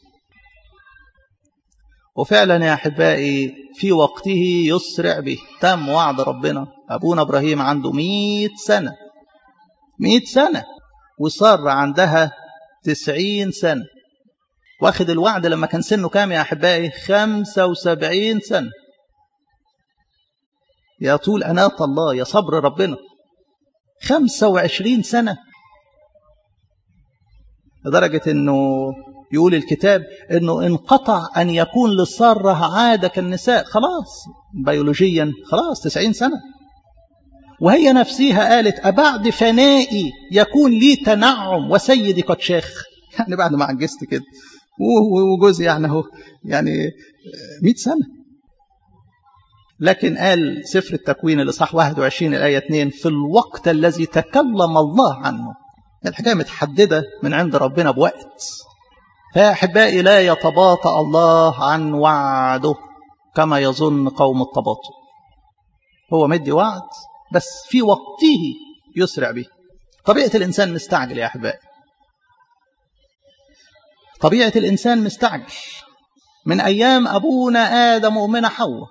وفعلا يا احبائي في وقته يسرع به تم وعد ربنا ابونا ابراهيم عنده 100 سنه 100 سنه وساره عندها 90 سنه واخد الوعد لما كان سنه كام يا احبائي 75 سنه يا طول اناة الله يا صبر ربنا 25 سنه لدرجة أنه يقول الكتاب أنه انقطع أن يكون للسارة عادة كالنساء خلاص بيولوجيا خلاص 90 سنة وهي نفسها قالت أبعد فنائي يكون لي تنعم وسيدي قد شاخ يعني بعد ما عجزت كده وجوزي يعني هو يعني 100 سنة لكن قال سفر التكوين الإصحاح 21 الآية 2 في الوقت الذي تكلم الله عنه الحكاية متحددة من عند ربنا بوقت فيا أحبائي لا يتباطأ الله عن وعده كما يظن قوم التباطؤ هو مدي وعد بس في وقته يسرع به طبيعة الإنسان مستعجل يا أحبائي طبيعة الإنسان مستعجل من أيام أبونا آدم وأمنا حواء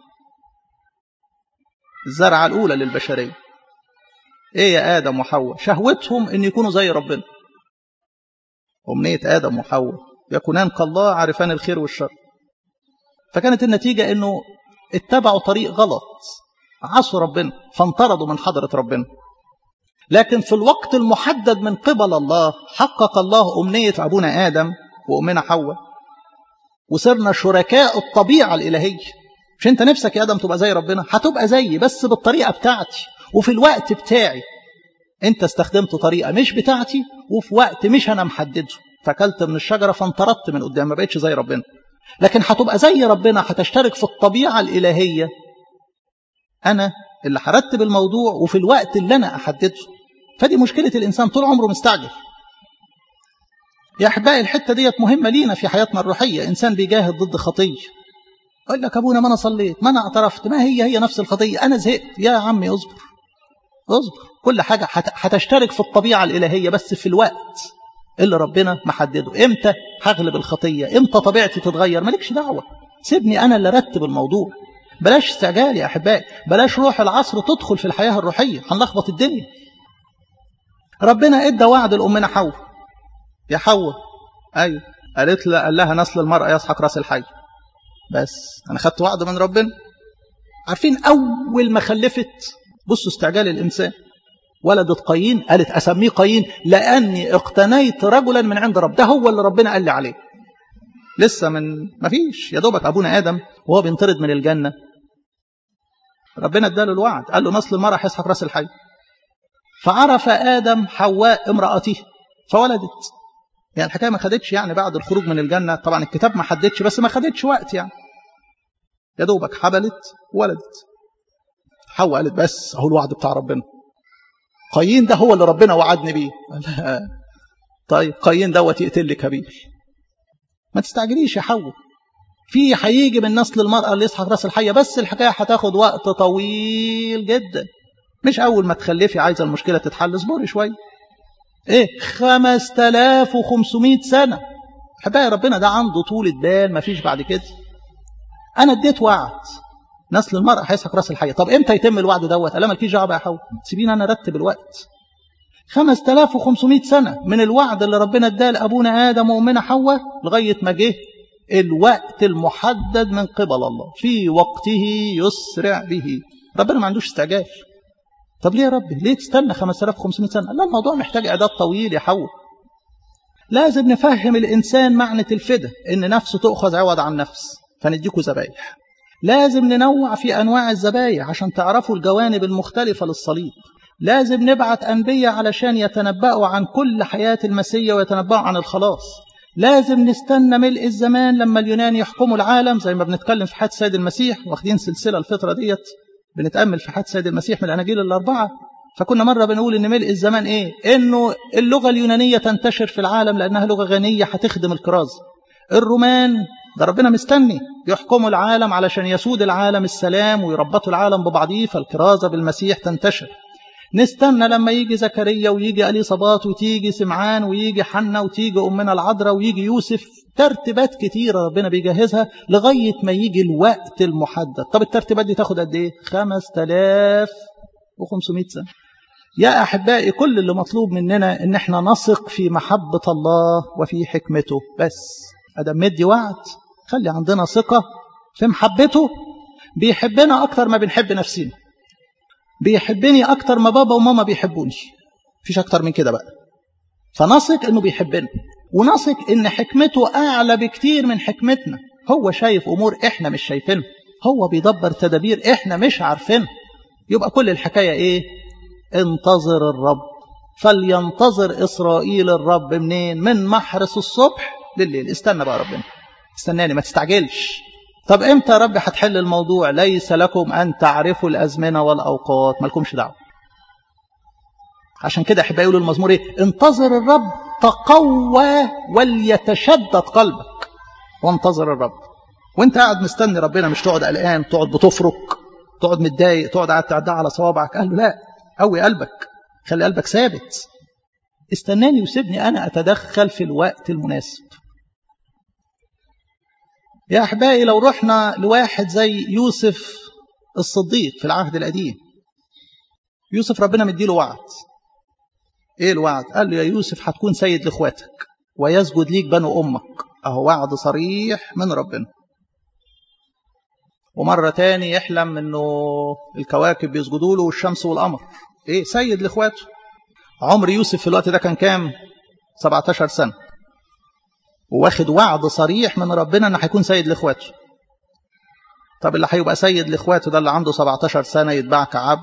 الزرعة الأولى للبشرية ايه يا ادم وحواء شهوتهم ان يكونوا زي ربنا امنيه ادم وحواء يكونان كالله عارفان الخير والشر فكانت النتيجه انه اتبعوا طريق غلط عصوا ربنا فانطردوا من حضره ربنا لكن في الوقت المحدد من قبل الله حقق الله امنيه ابونا ادم وامنا حواء وصرنا شركاء الطبيعه الالهيه مش انت نفسك يا ادم تبقى زي ربنا هتبقى زيي بس بالطريقه بتاعتي وفي الوقت بتاعي انت استخدمت طريقه مش بتاعتي وفي وقت مش انا محدده فاكلت من الشجره فانطردت من قدام ما بقتش زي ربنا لكن هتبقى زي ربنا هتشترك في الطبيعه الالهيه انا اللي هرتب الموضوع وفي الوقت اللي انا احدده فدي مشكله الانسان طول عمره مستعجل يا احبائي الحته ديت مهمه لينا في حياتنا الروحيه انسان بيجاهد ضد خطيه يقول لك ابونا ما انا صليت ما انا اعترفت ما هي هي نفس الخطيه انا زهقت يا عمي اصبر اصبر كل حاجه هتشترك في الطبيعه الالهيه بس في الوقت اللي ربنا محدده امتى هغلب الخطيه امتى طبيعتي تتغير مالكش دعوه سيبني انا اللي ارتب الموضوع بلاش استعجال يا احبائي بلاش روح العصر تدخل في الحياه الروحيه هنلخبط الدنيا ربنا ادى وعد لامنا حواء يا حواء ايوه قالت له قال لها نسل المرأة يسحق راس الحي بس أنا خدت وعد من ربنا عارفين أول ما خلفت بصوا استعجال الإنسان ولدت قايين قالت أسميه قايين لأني اقتنيت رجلا من عند رب ده هو اللي ربنا قال لي عليه لسه من ما فيش يا دوبك أبونا آدم وهو بينطرد من الجنة ربنا اداله الوعد قال له نسل المرأة هيسحق راس الحي فعرف آدم حواء امرأته فولدت يعني الحكاية ما خدتش يعني بعد الخروج من الجنة طبعا الكتاب ما حددش بس ما خدتش وقت يعني يا دوبك حبلت ولدت حواء قالت بس اهو الوعد بتاع ربنا قايين ده هو اللي ربنا وعدني بيه طيب قايين دوت يقتل لي كبير ما تستعجليش يا حواء في هيجي من نسل المرأة اللي يسحق راس الحية بس الحكاية هتاخد وقت طويل جدا مش أول ما تخلفي عايزة المشكلة تتحل اصبري شوية ايه 5500 سنة حبايا ربنا ده عنده طولة بال ما فيش بعد كده انا اديت وعد نسل المرأة هيسحق راس الحية طب امتى يتم الوعد دوت قال مالكيش دعوه بقى حول سيبيني انا ارتب الوقت 5500 سنة من الوعد اللي ربنا اداه لابونا ادم وامنا حواء لغاية ما جه الوقت المحدد من قبل الله في وقته يسرع به ربنا ما عندوش استعجال طب ليه يا رب ليه تستنى 5500 سنة لا الموضوع محتاج إعداد طويل يا حو لازم نفهم الإنسان معنى الفدا إن نفسه تؤخذ عوض عن نفس فنديكوا ذبايح لازم ننوع في أنواع الذبايح عشان تعرفوا الجوانب المختلفة للصليب لازم نبعت أنبياء علشان يتنبأوا عن كل حياة المسيح ويتنبأوا عن الخلاص لازم نستنى ملء الزمان لما اليونان يحكموا العالم زي ما بنتكلم في حياة سيد المسيح واخدين سلسلة الفترة ديت بنتأمل في حياة سيد المسيح من الأناجيل الأربعة فكنا مرة بنقول إن ملء الزمان إيه؟ إنه اللغة اليونانية تنتشر في العالم لأنها لغة غنية هتخدم الكراز. الرومان ده ربنا مستني يحكموا العالم علشان يسود العالم السلام ويربطوا العالم ببعضيه فالكرازة بالمسيح تنتشر. نستنى لما يجي زكريا ويجي اليصابات وتيجي سمعان ويجي حنا وتيجي امنا العذراء ويجي يوسف ترتيبات كتيره ربنا بيجهزها لغايه ما يجي الوقت المحدد طب الترتيبات دي تاخد قد ايه 5500 سنه يا احبائي كل اللي مطلوب مننا ان احنا نثق في محبه الله وفي حكمته بس ادم مدي وعد خلي عندنا ثقه في محبته بيحبنا اكتر ما بنحب نفسنا بيحبني أكتر ما بابا وماما بيحبوني مفيش أكتر من كده بقى فنثق إنه بيحبنا ونثق إن حكمته أعلى بكتير من حكمتنا هو شايف أمور إحنا مش شايفينها هو بيدبر تدابير إحنا مش عارفينها يبقى كل الحكاية إيه انتظر الرب فلينتظر إسرائيل الرب منين من محرس الصبح لليل استنى بقى ربنا استناني ما تستعجلش طب امتى يا رب هتحل الموضوع ليس لكم ان تعرفوا الازمنه والاوقات مالكمش دعوه عشان كده احب يقولوا المزمور ايه انتظر الرب تقوى وليتشدد قلبك وانتظر الرب وانت قاعد مستني ربنا مش تقعد قلقان تقعد بتفرك تقعد متضايق تقعد قاعد تعدى على صوابعك قال له لا قوي قلبك خلي قلبك ثابت استناني وسيبني انا اتدخل في الوقت المناسب يا أحبائي لو رحنا لواحد زي يوسف الصديق في العهد القديم يوسف ربنا مديله وعد ايه الوعد قال له يا يوسف هتكون سيد لاخواتك ويسجد ليك بنو امك اهو وعد صريح من ربنا ومرة تاني يحلم انه الكواكب بيسجدوا له والشمس والقمر ايه سيد لاخواته عمر يوسف في الوقت ده كان كام 17 سنة وواخد وعد صريح من ربنا ان هيكون سيد لاخواته طب اللي هيبقى سيد لاخواته ده اللي عنده 17 سنه يتباع كعبد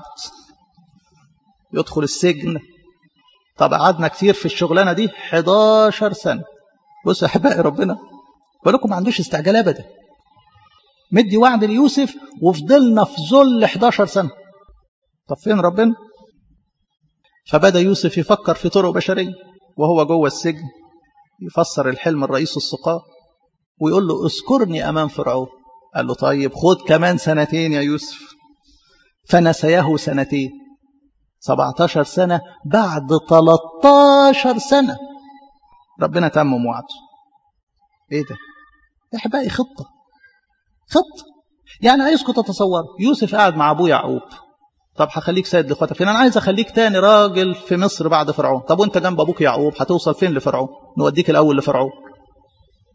يدخل السجن طب قعدنا كتير في الشغلانه دي 11 سنه بصوا يا احبائي ربنا بالكم ما عندوش استعجال ابدا مدي وعد ليوسف وفضلنا في ذل 11 سنه طب فين ربنا فبدا يوسف يفكر في طرق بشريه وهو جوه السجن يفسر الحلم الرئيس السقاء ويقول له اذكرني أمام فرعون قال له طيب خد كمان سنتين يا يوسف فنسيه سنتين 17 سنة بعد 13 سنة ربنا تمم وعده ايه ده يا احبائي خطة خطة يعني عايزكم تتصوروا يوسف قاعد مع ابوه يعقوب طب هخليك سيد لاخواتك فين انا عايز اخليك تاني راجل في مصر بعد فرعون طب وانت جنب ابوك يعقوب هتوصل فين لفرعون نوديك الاول لفرعون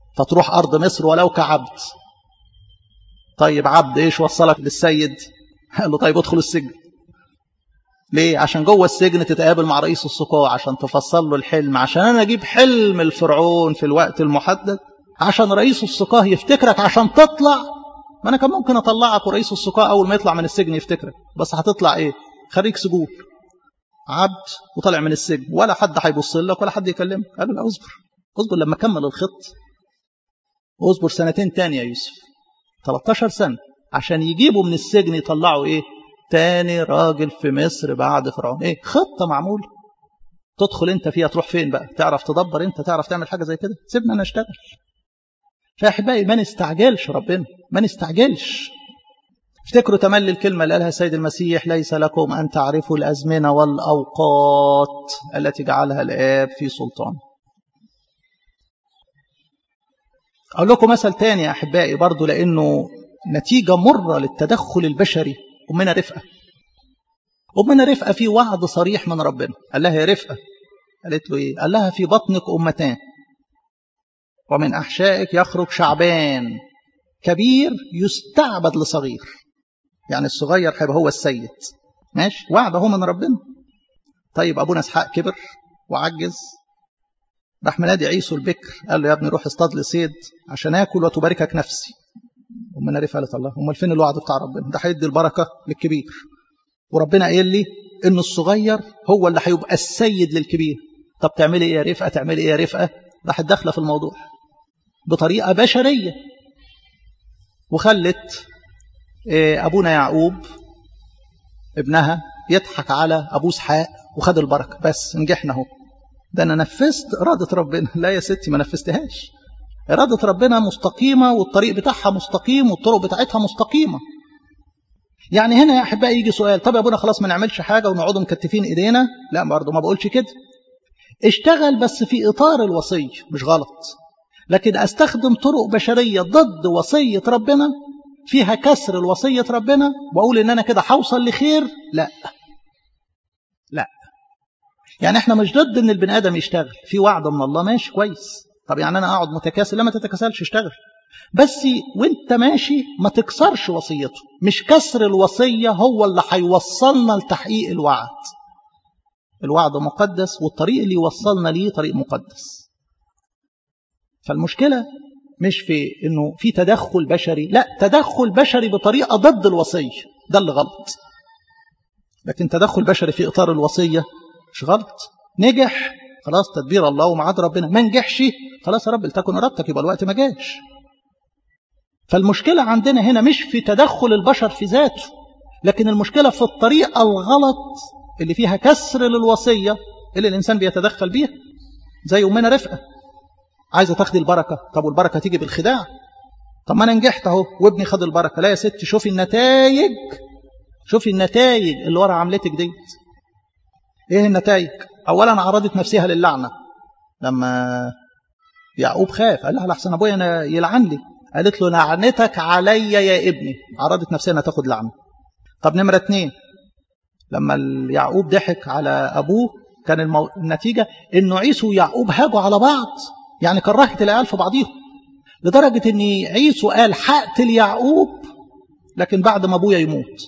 فتروح أرض مصر ولو كعبد طيب عبد إيش وصلك للسيد قال له طيب ادخل السجن ليه عشان جوه السجن تتقابل مع رئيس السقاة عشان تفصل له الحلم عشان أنا أجيب حلم الفرعون في الوقت المحدد عشان رئيس السقاة يفتكرك عشان تطلع ما أنا كان ممكن أطلعك ورئيس السقاة أول ما يطلع من السجن يفتكرك بس هتطلع إيه خريج سجون عبد وطلع من السجن ولا حد هيبص لك ولا حد يكلمك قال له لا اصبر اصبر لما كمل الخط اصبر سنتين تاني يا يوسف 13 سنة عشان يجيبوا من السجن يطلعوا ايه تاني راجل في مصر بعد فرعون ايه خطة معمولة تدخل انت فيها تروح فين بقى تعرف تدبر انت تعرف تعمل حاجة زي كده سيبنا انا اشتغل فاحبائي ما نستعجلش ربنا ما نستعجلش افتكروا تملي الكلمة اللي قالها السيد المسيح ليس لكم أن تعرفوا الأزمنة والأوقات التي جعلها الآب في سلطان أقول لكم مثل تاني يا أحبائي برضو لأنه نتيجة مرة للتدخل البشري أمنا رفقة أمنا رفقة في وعد صريح من ربنا قال لها يا رفقة قالت له إيه قال لها في بطنك أمتان ومن أحشائك يخرج شعبان كبير يستعبد لصغير يعني الصغير هيبقى هو السيد ماشي وعد هو من ربنا طيب ابونا اسحاق كبر وعجز راح منادي عيسو البكر قال له يا ابني روح اصطاد لي صيد عشان اكل وتباركك نفسي امنا رفع قالت الله امال فين الوعد بتاع ربنا ده هيدي البركه للكبير وربنا قال لي ان الصغير هو اللي هيبقى السيد للكبير طب تعملي ايه يا رفقه تعملي ايه يا رفقه راحت داخله في الموضوع بطريقه بشريه وخلت أبونا يعقوب ابنها يضحك على أبو اسحاق وخد البركة بس نجحنا اهو ده أنا نفذت إرادة ربنا لا يا ستي ما نفذتهاش إرادة ربنا مستقيمة والطريق بتاعها مستقيم والطرق بتاعتها مستقيمة يعني هنا يا أحبائي يجي سؤال طب يا أبونا خلاص ما نعملش حاجة ونقعد مكتفين إيدينا لا برضه ما بقولش كده اشتغل بس في إطار الوصية مش غلط لكن أستخدم طرق بشرية ضد وصية ربنا فيها كسر الوصية ربنا وأقول إن أنا كده هوصل لخير لا لا يعني احنا مش ضد ان البني ادم يشتغل في وعد من الله ماشي كويس طب يعني انا اقعد متكاسل لا ما تتكاسلش اشتغل بس وانت ماشي ما تكسرش وصيته مش كسر الوصية هو اللي هيوصلنا لتحقيق الوعد الوعد مقدس والطريق اللي يوصلنا ليه طريق مقدس فالمشكلة مش في انه في تدخل بشري لا تدخل بشري بطريقه ضد الوصيه ده اللي غلط لكن تدخل بشري في اطار الوصيه مش غلط نجح خلاص تدبير الله ومعاد ربنا ما نجحش خلاص يا رب لتكن ارادتك يبقى الوقت ما جاش فالمشكله عندنا هنا مش في تدخل البشر في ذاته لكن المشكله في الطريقه الغلط اللي فيها كسر للوصيه اللي الانسان بيتدخل بيها زي امنا رفقه عايزه تاخدي البركه طب والبركه تيجي بالخداع طب ما انا نجحت اهو وابني خد البركه لا يا ست شوفي النتائج شوفي النتائج اللي ورا عملتك ديت ايه النتائج اولا عرضت نفسها للعنه لما يعقوب خاف قال لها لحسن ابويا انا يلعن لي قالت له لعنتك علي يا ابني عرضت نفسها انها تاخد لعنه طب نمره اتنين لما يعقوب ضحك على ابوه كان المو... النتيجه انه عيسو ويعقوب هاجوا على بعض يعني كرهت العيال في بعضيهم لدرجة ان عيسو قال هقتل يعقوب لكن بعد ما ابويا يموت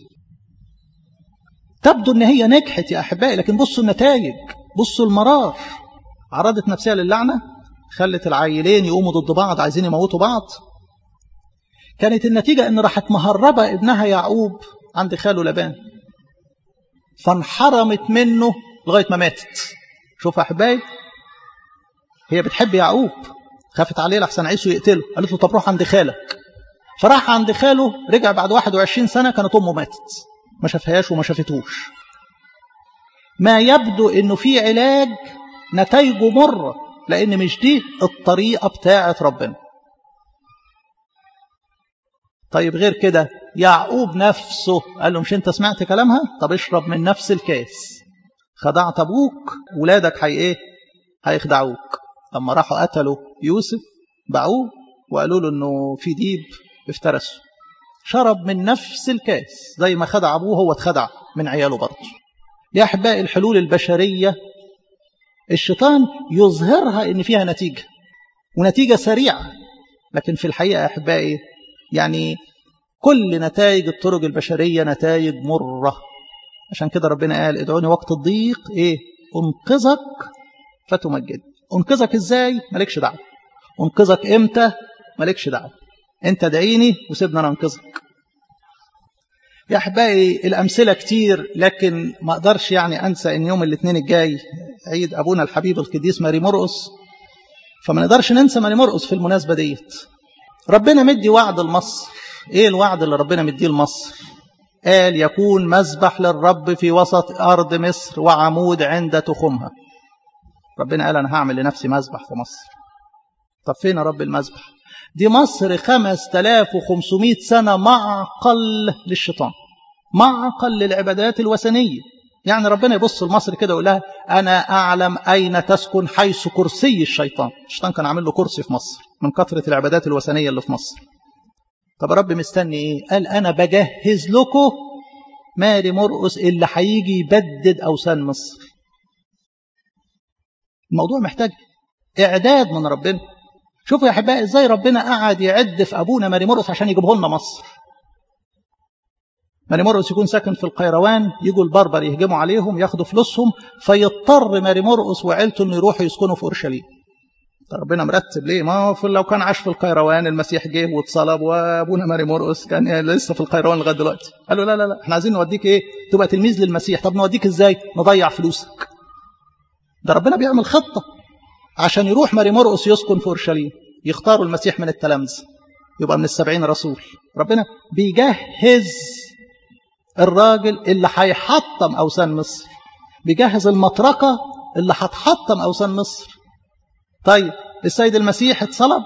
تبدو ان هي نجحت يا احبائي لكن بصوا النتائج بصوا المرار عرضت نفسها للعنة خلت العيلين يقوموا ضد بعض عايزين يموتوا بعض كانت النتيجة ان راحت مهربة ابنها يعقوب عند خاله لبان فانحرمت منه لغاية ما ماتت شوف يا احبائي هي بتحب يعقوب خافت عليه لحسن عيسو يقتله قالت له طب روح عند خالك فراح عند خاله رجع بعد 21 سنة كانت أمه ماتت ما شافهاش وما شافتهوش ما يبدو انه في علاج نتائجه مرة لان مش دي الطريقة بتاعة ربنا طيب غير كده يعقوب نفسه قال له مش انت سمعت كلامها طب اشرب من نفس الكاس خدعت ابوك ولادك هي ايه هيخدعوك لما راحوا قتلوا يوسف باعوه وقالوا له انه في ديب افترسه شرب من نفس الكاس زي ما خدع ابوه هو اتخدع من عياله برضه يا احبائي الحلول البشريه الشيطان يظهرها ان فيها نتيجه ونتيجه سريعه لكن في الحقيقة أحبائي يعني كل نتائج الطرق البشرية نتائج مرة عشان كده ربنا قال ادعوني وقت الضيق ايه انقذك فتمجد انقذك ازاي مالكش دعوه انقذك امتى مالكش دعوه انت ادعيني وسيبنا انا انقذك يا احبائي الامثله كتير لكن ما اقدرش يعني انسى ان يوم الاثنين الجاي عيد ابونا الحبيب القديس ماري مرقس فما نقدرش ننسى ماري مرقس في المناسبه ديت ربنا مدي وعد لمصر ايه الوعد اللي ربنا مديه لمصر قال يكون مذبح للرب في وسط ارض مصر وعمود عند تخمها ربنا قال انا هعمل لنفسي مذبح في مصر طب فين يا رب المذبح دي مصر 5500 سنة معقل للشيطان معقل للعبادات الوثنية يعني ربنا يبص لمصر كده ويقول لها أنا أعلم أين تسكن حيث كرسي الشيطان الشيطان كان عامل له كرسي في مصر من كثرة العبادات الوثنية اللي في مصر طب رب مستني إيه قال أنا بجهز لكم ماري مرقس اللي هيجي يبدد أوثان مصر الموضوع محتاج إعداد من ربنا شوفوا يا أحبائي إزاي ربنا قعد يعد في أبونا ماري مرقس عشان يجيبه لنا مصر ماري مرقس يكون ساكن في القيروان يجوا البربر يهجموا عليهم ياخدوا فلوسهم فيضطر ماري مرقس وعيلته انه يروحوا يسكنوا في اورشليم ربنا مرتب ليه ما هو لو كان عاش في القيروان المسيح جه واتصلب وابونا ماري مرقس كان لسه في القيروان لغايه دلوقتي قالوا لا لا لا احنا عايزين نوديك ايه تبقى تلميذ للمسيح طب نوديك ازاي نضيع فلوسك ده ربنا بيعمل خطه عشان يروح ماري مرقس يسكن في اورشليم يختاروا المسيح من التلامذه يبقى من السبعين رسول ربنا بيجهز الراجل اللي هيحطم اوثان مصر بيجهز المطرقه اللي هتحطم اوثان مصر طيب السيد المسيح اتصلب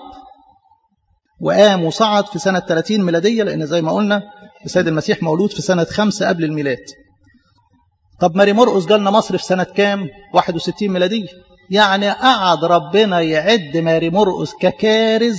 وقام وصعد في سنة 30 ميلادية لأن زي ما قلنا السيد المسيح مولود في سنة خمسة قبل الميلاد طب ماري مرقس جالنا مصر في سنة كام 61 ميلادية يعني قعد ربنا يعد ماري مرقس ككارز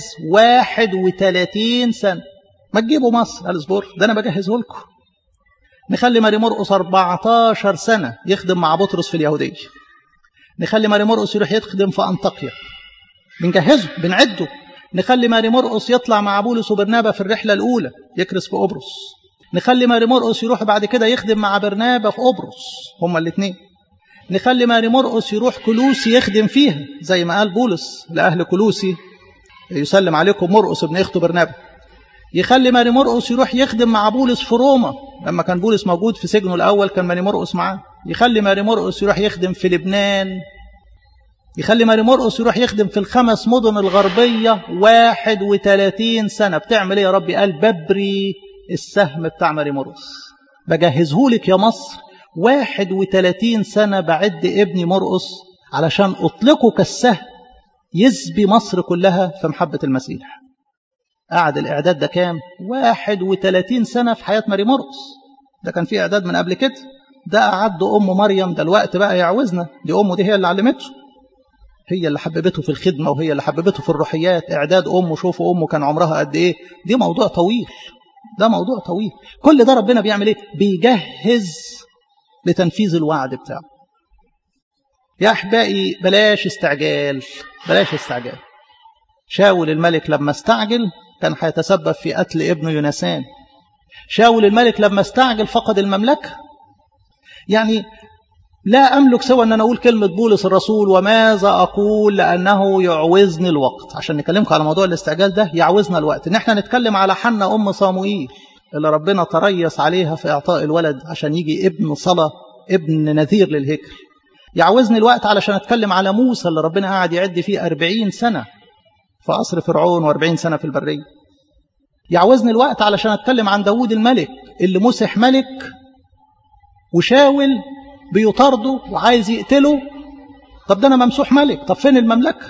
31 سنة ما تجيبوا مصر قال اصبر ده أنا بجهزه لكم نخلي ماري مرقس 14 سنة يخدم مع بطرس في اليهودية نخلي ماري مرقس يروح يخدم في أنطاكيا بنجهزه بنعده نخلي ماري مرقس يطلع مع بولس وبرنابا في الرحلة الأولى يكرس في قبرص نخلي ماري مرقس يروح بعد كده يخدم مع برنابا في قبرص هما الاثنين نخلي ماري مرقس يروح كلوسي يخدم فيها زي ما قال بولس لأهل كلوسي يسلم عليكم مرقس ابن اخته برنابا يخلي ماري مرقس يروح يخدم مع بولس في روما لما كان بولس موجود في سجنه الأول كان ماري مرقس معاه يخلي ماري مرقس يروح يخدم في لبنان يخلي ماري مرقس يروح يخدم في الخمس مدن الغربية 31 سنة بتعمل ايه يا ربي قال ببري السهم بتاع ماري مرقس بجهزهولك يا مصر 31 سنة بعد ابني مرقس علشان أطلقه كالسهم يسبي مصر كلها في محبة المسيح قعد الإعداد ده كام 31 سنة في حياة ماري مرقس ده كان في إعداد من قبل كده ده أعد أم مريم ده الوقت بقى يعوزنا دي أمه دي هي اللي علمته هي اللي حببته في الخدمة وهي اللي حببته في الروحيات إعداد أمه شوفوا أمه كان عمرها قد إيه دي موضوع طويل ده موضوع طويل كل ده ربنا بيعمل إيه بيجهز لتنفيذ الوعد بتاعه يا أحبائي بلاش استعجال بلاش استعجال شاول الملك لما استعجل كان هيتسبب في قتل ابنه يونسان شاول الملك لما استعجل فقد المملكة يعني لا أملك سوى أن أنا أقول كلمة بولس الرسول وماذا أقول لأنه يعوزني الوقت عشان نكلمكم على موضوع الاستعجال ده يعوزنا الوقت إن احنا نتكلم على حنة أم صاموئيل اللي ربنا تريس عليها في إعطاء الولد عشان يجي ابن صلاة ابن نذير للهكر يعوزني الوقت علشان أتكلم على موسى اللي ربنا قاعد يعد فيه أربعين سنة في قصر فرعون وأربعين سنة في البرية يعوزني الوقت علشان أتكلم عن داود الملك اللي مسح ملك وشاول بيطارده وعايز يقتله طب ده أنا ممسوح ملك طب فين المملكة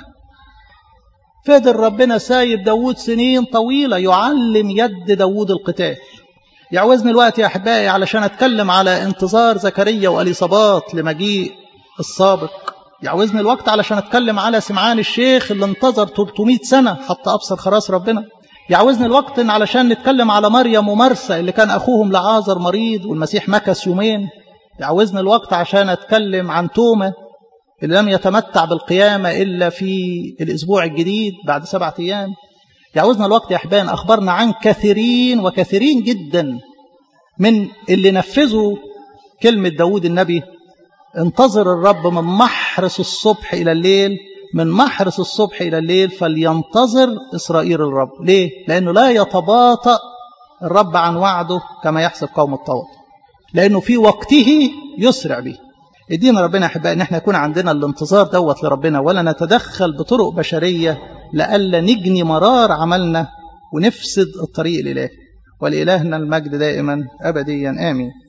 فضل ربنا سايب داود سنين طويلة يعلم يد داود القتال يعوزني الوقت يا أحبائي علشان أتكلم على انتظار زكريا وأليصابات لمجيء السابق يعوزني الوقت علشان أتكلم على سمعان الشيخ اللي انتظر 300 سنة حتى أبصر خلاص ربنا يعوزني الوقت إن علشان نتكلم على مريم ومرسى اللي كان أخوهم لعازر مريض والمسيح مكث يومين يعوزني الوقت عشان أتكلم عن تومة اللي لم يتمتع بالقيامة إلا في الأسبوع الجديد بعد سبعة أيام يعوزنا الوقت يا أحبان أخبرنا عن كثيرين وكثيرين جدا من اللي نفذوا كلمة داود النبي انتظر الرب من محرس الصبح إلى الليل من محرس الصبح إلى الليل فلينتظر إسرائيل الرب ليه؟ لأنه لا يتباطأ الرب عن وعده كما يحسب قوم الطوط لأنه في وقته يسرع به ادينا ربنا احبائي ان احنا يكون عندنا الانتظار دوت لربنا ولا نتدخل بطرق بشريه لئلا نجني مرار عملنا ونفسد الطريق الالهي ولالهنا المجد دائما ابديا امين